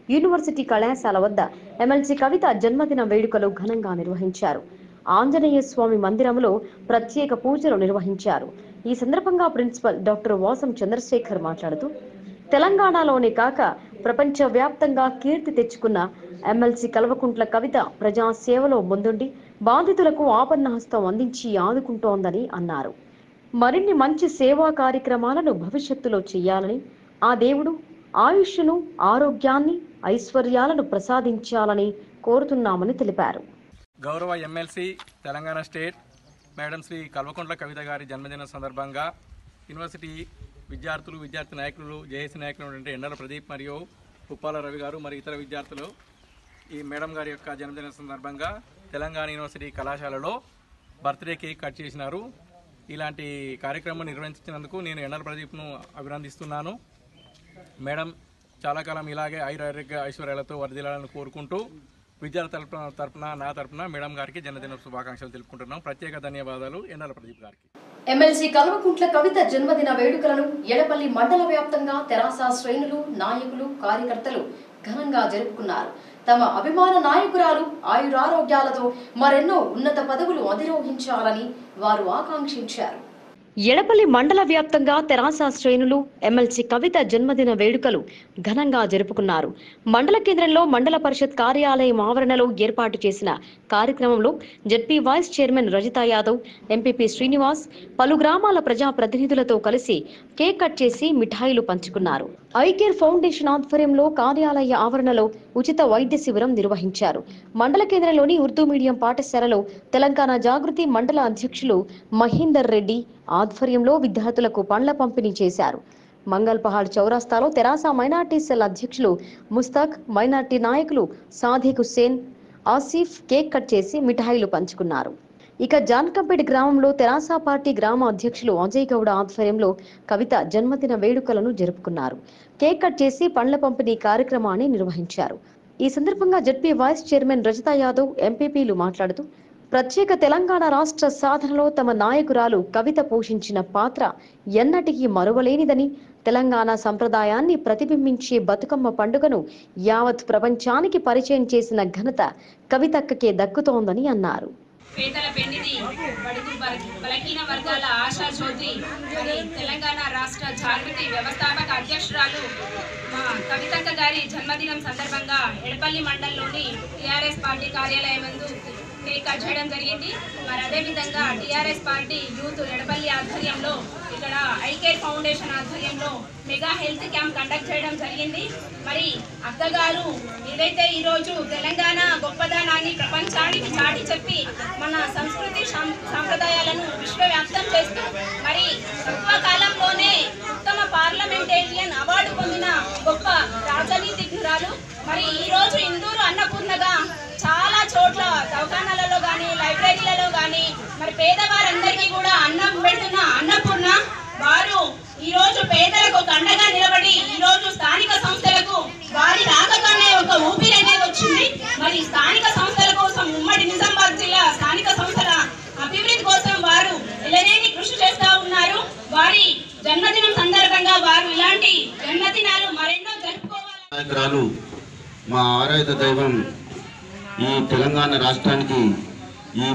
యూనివర్సిటీ కళాశాల వద్ద ఎమ్మెల్సీ కవిత జన్మదిన వేడుకలు ఘనంగా నిర్వహించారు ఆంజనేయ స్వామి మందిరంలో ప్రత్యేక పూజలు నిర్వహించారు ఈ సందర్భంగా ప్రిన్సిపల్ డాక్టర్ వాసం చంద్రశేఖర్ మాట్లాడుతూ తెలంగాణలోనే కాక ప్రపంచ వ్యాప్తంగా కీర్తి తెచ్చుకున్న ఎమ్మెల్సీ కల్వకుంట్ల కవిత ప్రజా సేవలో ముందుండి బాధితులకు ఆపన్న హస్తం అందించి ఆదుకుంటోందని అన్నారు మరిన్ని మంచి సేవా కార్యక్రమాలను భవిష్యత్తులో చేయాలని ఆ దేవుడు ఆయుష్ను ఆరోగ్యాన్ని ఐశ్వర్యాలను ప్రసాదించాలని కోరుతున్నామని తెలిపారు గౌరవ MLC Telangana state madam Shri Kalvakuntla Kavitha గారి జన్మదిన సందర్భంగా యూనివర్సిటీ విద్యార్థులు విద్యార్థి నాయకులు జేఏసీ నాయకులు అంటే ఎండల ప్రదీప్ మరియు ఉప్పాల రవి గారు మరియు ఇతర విద్యార్థులు ఈ మేడం గారి యొక్క జన్మదిన సందర్భంగా తెలంగాణ యూనివర్సిటీ కళాశాలలో బర్త్డే కేక్ కట్ చేసినారు ఇలాంటి కార్యక్రమం నిర్వహించినందుకు నేను ఎండల ప్రదీప్ను అభినందిస్తున్నాను మేడం చాలా కాలం ఇలాగే ఆయురారోగ్య ఐశ్వర్యాలతో వర్ధిల్లాలని కోరుకుంటూ విద్యార్థి తరపున తరపున నా తరపున మేడం గారికి జన్మదిన శుభాకాంక్షలు తెలుపుకుంటున్నాం ప్రత్యేక ధన్యవాదాలు ఎండల ప్రదీప్ గారికి ఎమ్మెల్సీ కల్వకుంట్ల కవిత జన్మదిన వేడుకలను ఎడపల్లి మండల వ్యాప్తంగా తెరాస శ్రేణులు నాయకులు కార్యకర్తలు ఘనంగా జరుపుకున్నారు తమ అభిమాన నాయకురాలు ఆయురారోగ్యాలతో మరెన్నో ఉన్నత పదవులు అధిరోహించాలని వారు ఆకాంక్షించారు ఎడపల్లి మండల వ్యాప్తంగా తెరాస శ్రేణులు ఎమ్మెల్సీ కవిత జన్మదిన వేడుకలు ఘనంగా జరుపుకున్నారు మండల కేంద్రంలో మండల పరిషత్ కార్యాలయం ఆవరణలో ఏర్పాటు చేసిన కార్యక్రమంలో ZP vice chairman Rajitha Yadav MPP Srinivas పలు గ్రామాల ప్రజా ప్రతినిధులతో కలిసి కేక్ కట్ చేసి మిఠాయిలు పంచుకున్నారు ఐకేర్ ఫౌండేషన్ ఆధ్వర్యంలో కార్యాలయ ఆవరణలో ఉచిత వైద్య శిబిరం నిర్వహించారు మండల కేంద్రంలోని ఉర్దూ మీడియం పాఠశాలలో తెలంగాణ జాగృతి మండల అధ్యక్షులు మహీందర్ రెడ్డి ఆధ్వర్యంలో విద్యార్థులకు పండ్ల పంపిణీ చేశారు మంగల్ పహాడ్ చౌరాస్తాలో తెరాస మైనార్టీ సెల్ అధ్యక్షులు ముస్తాక్ మైనార్టీ నాయకులు సాదిక్ హుస్సేన్ ఆసిఫ్ కేక్ కట్ చేసి మిఠాయిలు పంచుకున్నారు ఇక జాన్కంపేట గ్రామంలో తెరాస పార్టీ గ్రామ అధ్యక్షులు అజయ్ గౌడ ఆధ్వర్యంలో కవిత జన్మదిన వేడుకలను జరుపుకున్నారు కేక్ కట్ చేసి పండ్ల పంపిణీ కార్యక్రమాన్ని నిర్వహించారు ఈ సందర్భంగా ZP vice chairman Rajitha Yadav ఎంపీపీలు మాట్లాడుతూ ప్రత్యేక తెలంగాణ రాష్ట్ర సాధనలో తమ నాయకురాలు కవిత పోషించిన పాత్ర ఎన్నటికీ మరువలేనిదని తెలంగాణ సంప్రదాయాన్ని ప్రతిబింబించే బతుకమ్మ పండుగను యావత్ ప్రపంచానికి పరిచయం చేసిన ఘనత కవితక్కకే దక్కుతోందని అన్నారు పేదల పెన్నిది బడుగు బల- బలహీన వర్గాల ఆశా జ్యోతి మరి తెలంగాణ రాష్ట్ర జాగృతి వ్యవస్థాపక అధ్యక్షురాలు మా కవితక్క గారి జన్మదినం సందర్భంగా ఎడపల్లి మండలంలోని టీఆర్ఎస్ పార్టీ కార్యాలయం నందు కేక్ కట్ చేయడం జరిగింది మరి అదేవిధంగా టీఆర్ఎస్ పార్టీ యూత్ ఎడపల్లి ఆధ్వర్యంలో ఇక్కడ ఐకేర్ ఫౌండేషన్ ఆధ్వర్యంలో మెగా హెల్త్ క్యాంప్ కండక్ట్ చేయడం జరిగింది మరి అక్కగారు ఏదైతే ఈరోజు తెలంగాణ గొప్పదనాన్ని ప్రపంచానికి చాటి చెప్పి మన సంస్కృతి సాం- సాంప్రదాయాలను విశ్వవ్యాప్తం చేస్తూ మరి తక్కువ కాలంలోనే ఉత్తమ పార్లమెంటేరియన్ అవార్డు పొందిన గొప్ప రాజనీతిజ్ఞురాలు మరి ఈ రోజు ఇందూరు అన్నపూర్ణగా చాలా చోట్ల దవాఖానాలలో కానీ లైబ్రరీలలో కానీ మరి పేదవారందరికీ కూడా అన్నం పెడుతున్న అన్నపూర్ణ వారు ఈ రోజు పేదలకు ఒక అండగా నిలబడి ఈ రోజు స్థానిక సంస్థలకు వారి రాకగానే ఒక ఊపిరి అనేది వచ్చింది మరి స్థానిక సంస్థల కోసం ఉమ్మడి నిజామాబాద్ జిల్లా స్థానిక సంస్థల అభివృద్ధి కోసం వారు ఎలనేని కృషి చేస్తా ఉన్నారు వారి జన్మదినం సందర్భంగా వారు ఇలాంటి జన్మదినాలు మరెన్నో జరుపుకోవాలి నాయకురాలు మా ఆరాధిత దైవం ఈ తెలంగాణ రాష్ట్రానికి ఈ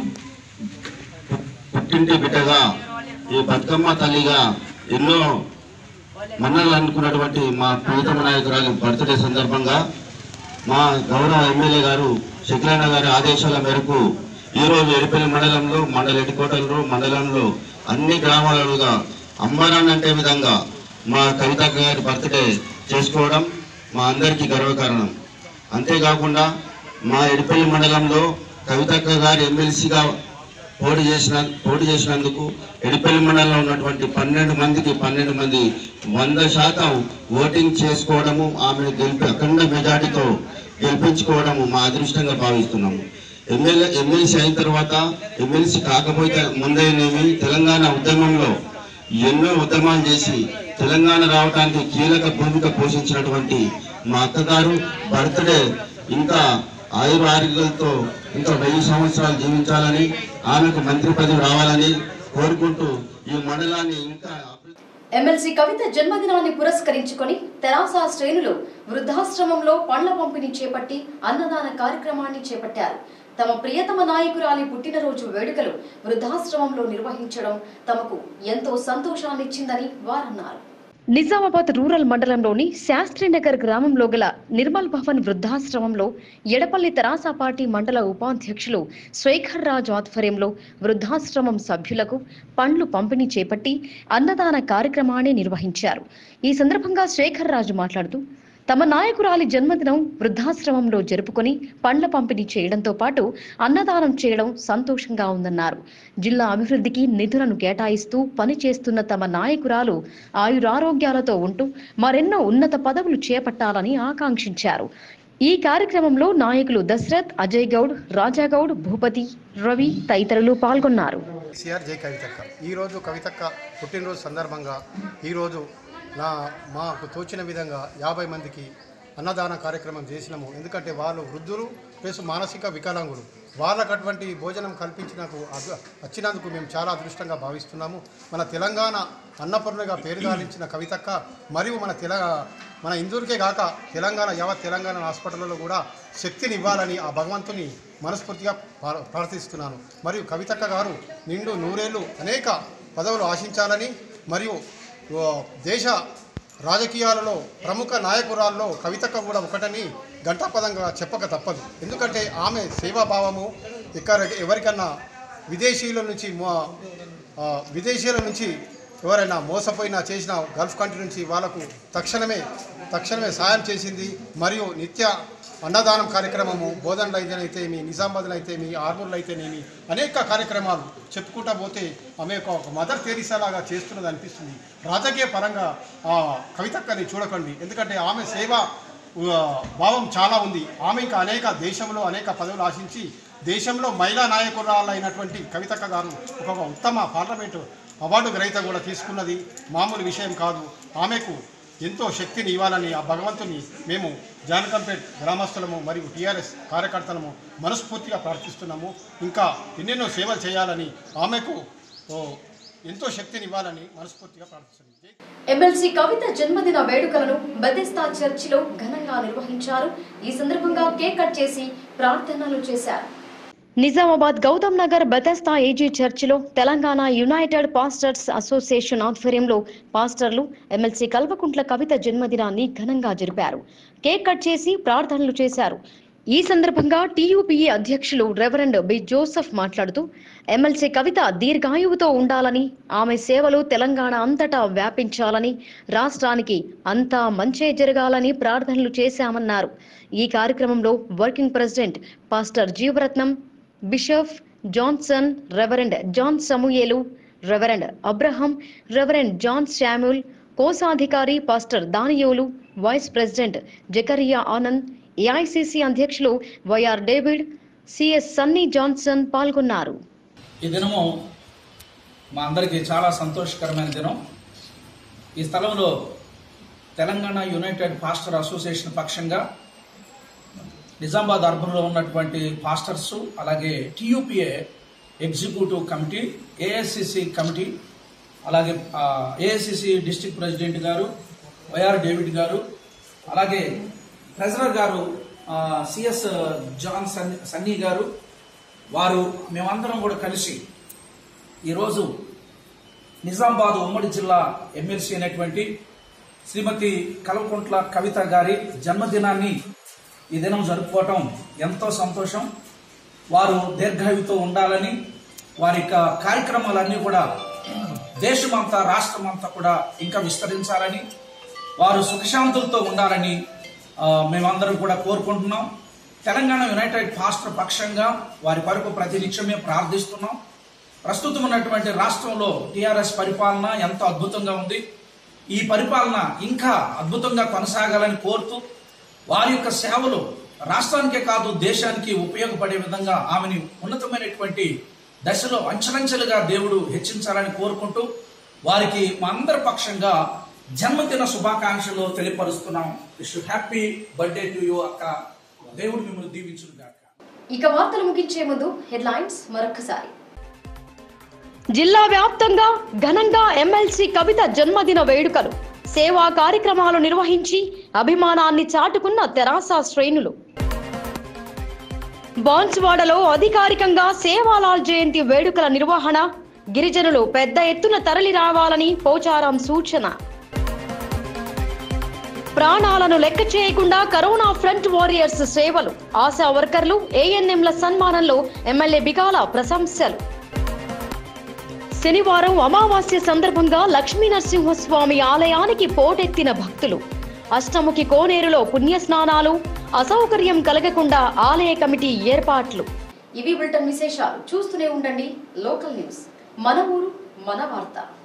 పుట్టింటి బిడ్డగా ఈ బతుకమ్మ తల్లిగా ఎన్నో మన్నలు అనుకున్నటువంటి మా ప్రియతమ నాయకురాలు బర్త్డే సందర్భంగా మా గౌరవ ఎమ్మెల్యే గారు శకిలన్న గారి ఆదేశాల మేరకు ఈరోజు ఎడిపల్లి మండలంలో మండల ఎడికోటలో మండలంలో అన్ని గ్రామాలుగా అంబరాన్ అంటే విధంగా మా కవితక్క గారి బర్త్డే చేసుకోవడం మా అందరికీ గర్వకారణం అంతేకాకుండా మా ఎడిపల్లి మండలంలో కవితక్క గారు ఎమ్మెల్సీగా పోటీ చేసిన పోటీ చేసినందుకు ఎడిపల్లి మండలంలో ఉన్నటువంటి పన్నెండు మందికి పన్నెండు మంది వంద శాతం ఓటింగ్ చేసుకోవడము ఆమెను గెలిపి అఖండ మెజార్టీతో గెలిపించుకోవడము మా అదృష్టంగా భావిస్తున్నాము ఎమ్మెల్యే ఎమ్మెల్సీ అయిన తర్వాత ఎమ్మెల్సీ కాకపోతే ముందేనేమి తెలంగాణ ఉద్యమంలో ఎన్నో ఉద్యమాలు చేసి తెలంగాణ రావడానికి కీలక భూమిక పోషించినటువంటి మా అక్కగారు బర్త్డే ఇంకా ఆయుర ఆరోగ్యాలతో ఇంకా వెయ్యి సంవత్సరాలు జీవించాలని ఆమెకు మంత్రి పదవి రావాలని కోరుకుంటూ ఈ మండలాన్ని ఇంకా ఎమ్మెల్సీ కవిత జన్మదినాన్ని పురస్కరించుకొని తెరాస శ్రేణులు వృద్ధాశ్రమంలో పండ్ల పంపిణీ చేపట్టి అన్నదాన కార్యక్రమాన్ని చేపట్టారు తమ ప్రియతమ నాయకురాలి పుట్టినరోజు వేడుకలు వృద్ధాశ్రమంలో నిర్వహించడం తమకు ఎంతో సంతోషాన్నిచ్చిందని వారన్నారు నిజామాబాద్ రూరల్ మండలంలోని శాస్త్రీనగర్ గ్రామంలో గల నిర్మల్ భవన్ వృద్ధాశ్రమంలో ఎడపల్లి తెరాస పార్టీ మండల ఉపాధ్యక్షులు శేఖర్ రాజ్ ఆధ్వర్యంలో వృద్ధాశ్రమం సభ్యులకు పండ్లు పంపిణీ చేపట్టి అన్నదాన కార్యక్రమాన్ని నిర్వహించారు ఈ సందర్భంగా శేఖర్ రాజు మాట్లాడుతూ తమ నాయకురాలి జన్మదినం వృద్ధాశ్రమంలో జరుపుకొని పండ్ల పంపిణీ చేయడంతో పాటు అన్నదానం చేయడం సంతోషంగా ఉందన్నారు జిల్లా అభివృద్ధికి నిధులను కేటాయిస్తూ పనిచేస్తున్న తమ నాయకురాలు ఆయురారోగ్యాలతో ఉంటూ మరెన్నో ఉన్నత పదవులు చేపట్టాలని ఆకాంక్షించారు ఈ కార్యక్రమంలో నాయకులు దశరథ్ అజయ్ గౌడ్ రాజాగౌడ్ భూపతి రవి తదితరులు పాల్గొన్నారు సిఆర్ జై కవితక్క ఈరోజు కవితక్క పుట్టినరోజు సందర్భంగా ఈరోజు నా మాకు తోచిన విధంగా యాభై మందికి అన్నదాన కార్యక్రమం చేసినాము ఎందుకంటే వాళ్ళు వృద్ధులు ప్లస్ మానసిక వికలాంగులు వాళ్ళకు అటువంటి భోజనం కల్పించినకు అదృ- వచ్చినందుకు మేము చాలా అదృష్టంగా భావిస్తున్నాము మన తెలంగాణ అన్నపూర్ణగా పేరు గాలించిన కవితక్క మరియు మన తెల మన ఇందూరుకే కాక తెలంగాణ యావత్ తెలంగాణ హాస్పిటల్లో కూడా శక్తిని ఇవ్వాలని ఆ భగవంతుని మనస్ఫూర్తిగా ప్రా- ప్రార్థిస్తున్నాను మరియు కవితక్క గారు నిండు నూరేళ్ళు అనేక పదవులు ఆశించాలని మరియు ఓ, దేశ రాజకీయాలలో ప్రముఖ నాయకురాల్లో కవితక్క కూడా ఒకటని ఘంటాపదంగా చెప్పక తప్పదు ఎందుకంటే ఆమె సేవాభావము ఇక్కడ ఎవరికన్నా విదేశీయుల నుంచి మో- ఆ, విదేశీయుల నుంచి ఎవరైనా మోసపోయినా చేసిన గల్ఫ్ కంట్రీ నుంచి వాళ్ళకు తక్షణమే తక్షణమే సాయం చేసింది మరియు నిత్య అన్నదానం కార్యక్రమము బోధనలు అయితేనేమి నిజామాబాద్లో అయితేమి ఆర్మూర్లో అయితేనేమి అనేక కార్యక్రమాలు చెప్పుకుంటా పోతే ఆమె ఒక ఒక మదర్ తెరీసా లాగా చేస్తున్నది అనిపిస్తుంది రాజకీయ పరంగా ఆ కవితక్కని చూడకండి ఎందుకంటే ఆమె సేవ ఆ, భావం చాలా ఉంది ఆమె ఇంకా అనేక దేశంలో అనేక పదవులు ఆశించి దేశంలో మహిళా నాయకురాలైనటువంటి కవితక్క గారు ఒక ఉత్తమ పార్లమెంటు అవార్డు గ్రహీత కూడా తీసుకున్నది మామూలు విషయం కాదు ఆమెకు ఎంతో శక్తిని ఇవ్వాలని ఆ భగవంతుని మేము జానకంపేట్ గ్రామస్తులము మరియు టీఆర్ఎస్ కార్యకర్తలము మనస్ఫూర్తిగా ప్రార్థిస్తున్నాము ఇంకా ఎన్నెన్నో సేవలు చేయాలని ఆమెకు ఓ, ఎంతో శక్తిని ఇవ్వాలని మనస్ఫూర్తిగా ప్రార్థిస్తున్నాము ఎమ్మెల్సీ కవిత జన్మదిన వేడుకలను బెదెస్తా చర్చిలో ఘనంగా నిర్వహించారు ఈ సందర్భంగా కేక్ కట్ చేసి ప్రార్థనలు చేశారు నిజామాబాద్ గౌతమ్ నగర్ బెతస్తా ఏజీ చర్చిలో తెలంగాణ యునైటెడ్ పాస్టర్స్ అసోసియేషన్ ఆధ్వర్యంలో పాస్టర్లు ఎమ్మెల్సీ కల్వకుంట్ల కవిత జన్మదినాన్ని ఘనంగా జరిపారు కేక్ కట్ చేసి ప్రార్థనలు చేశారు ఈ సందర్భంగా టీయూపీఏ అధ్యక్షులు రెవరెండ్ బి జోసెఫ్ మాట్లాడుతూ ఎమ్మెల్సీ కవిత దీర్ఘాయువుతో ఉండాలని ఆమె సేవలు తెలంగాణ అంతటా వ్యాపించాలని రాష్ట్రానికి అంతా మంచే జరగాలని ప్రార్థనలు చేశామన్నారు ఈ కార్యక్రమంలో working president pastor Jeevaratnam bishop Johnson reverend John Samuyelu reverend Abraham reverend John Samuel కోశాధికారి pastor Daniyelu vice president Zakaria Anand AICC అధ్యక్షులు Y R David C S Sunny Johnson పాల్గొన్నారు ఈ దినము మా అందరికీ చాలా సంతోషకరమైన దినం ఈ స్థలంలో తెలంగాణ యునైటెడ్ పాస్టర్ అసోసియేషన్ పక్షంగా నిజామాబాద్ అర్బన్లో ఉన్నటువంటి పాస్టర్స్ అలాగే T U P A executive committee AICC committee అలాగే ఏఐసిసి డిస్ట్రిక్ట్ ప్రెసిడెంట్ గారు వైఆర్ డేవిడ్ గారు అలాగే ట్రెజరర్ గారు సిఎస్ జాన్ సన్ సన్నీ గారు వారు మేమందరం కూడా కలిసి ఈరోజు నిజామాబాద్ ఉమ్మడి జిల్లా ఎమ్మెల్సీ అయినటువంటి శ్రీమతి కల్వకుంట్ల కవిత గారి జన్మదినాన్ని ఈ దినం జరుపుకోవటం ఎంతో సంతోషం వారు దీర్ఘాయువుతో ఉండాలని వారి యొక్క కార్యక్రమాలన్నీ కూడా దేశమంతా రాష్ట్రమంతా కూడా ఇంకా విస్తరించాలని వారు సుఖశాంతులతో ఉండాలని ఆ, మేమందరం కూడా కోరుకుంటున్నాం తెలంగాణ యునైటెడ్ పాస్టర్ పక్షంగా వారి కొరకు ప్రతి నిత్యమే ప్రార్థిస్తున్నాం ప్రస్తుతం ఉన్నటువంటి రాష్ట్రంలో టిఆర్ఎస్ పరిపాలన ఎంతో అద్భుతంగా ఉంది ఈ పరిపాలన ఇంకా అద్భుతంగా కొనసాగాలని కోరుతూ వారి యొక్క సేవలు రాష్ట్రానికే కాదు దేశానికి ఉపయోగపడే విధంగా ఆమెని ఉన్నతమైనటువంటి దశలో అంచెలంచెలుగా దేవుడు హెచ్చించాలని కోరుకుంటూ వారికి మా అందరి పక్షంగా జన్మదిన శుభాకాంక్షలు తెలియపరుస్తున్నాం wish happy birthday to you అక్క దేవుడు మిమ్మల్ని దీవించును గాక ఇక వార్తలు ముగించే ముందు హెడ్లైన్స్ మరొకసారి జిల్లా వ్యాప్తంగా ఘనంగా ఎమ్మెల్సీ కవిత జన్మదిన వేడుకలు సేవా కార్యక్రమాలు నిర్వహించి అభిమానాన్ని చాటుకున్న తెరాస శ్రేణులు బాన్స్వాడలో అధికారికంగా సేవాలాల్ జయంతి వేడుకల నిర్వహణ గిరిజనులు పెద్ద ఎత్తున తరలి రావాలని పోచారం సూచన ప్రాణాలను లెక్క చేయకుండా కరోనా ఫ్రంట్ వారియర్స్ సేవలు ఆశా వర్కర్లు ఏఎన్ఎంల సన్మానంలో ఎమ్మెల్యే బిగాల ప్రశంసలు శనివారం అమావాస్య సందర్భంగా లక్ష్మీ నరసింహస్వామి ఆలయానికి పోటెత్తిన భక్తులు అష్టముఖి కోనేరులో పుణ్యస్నానాలు అసౌకర్యం కలగకుండా ఆలయ కమిటీ ఏర్పాట్లు ఇవి బులెటిన్ విశేషాలు చూస్తూనే ఉండండి లోకల్ న్యూస్ మన ఊరు మన వార్త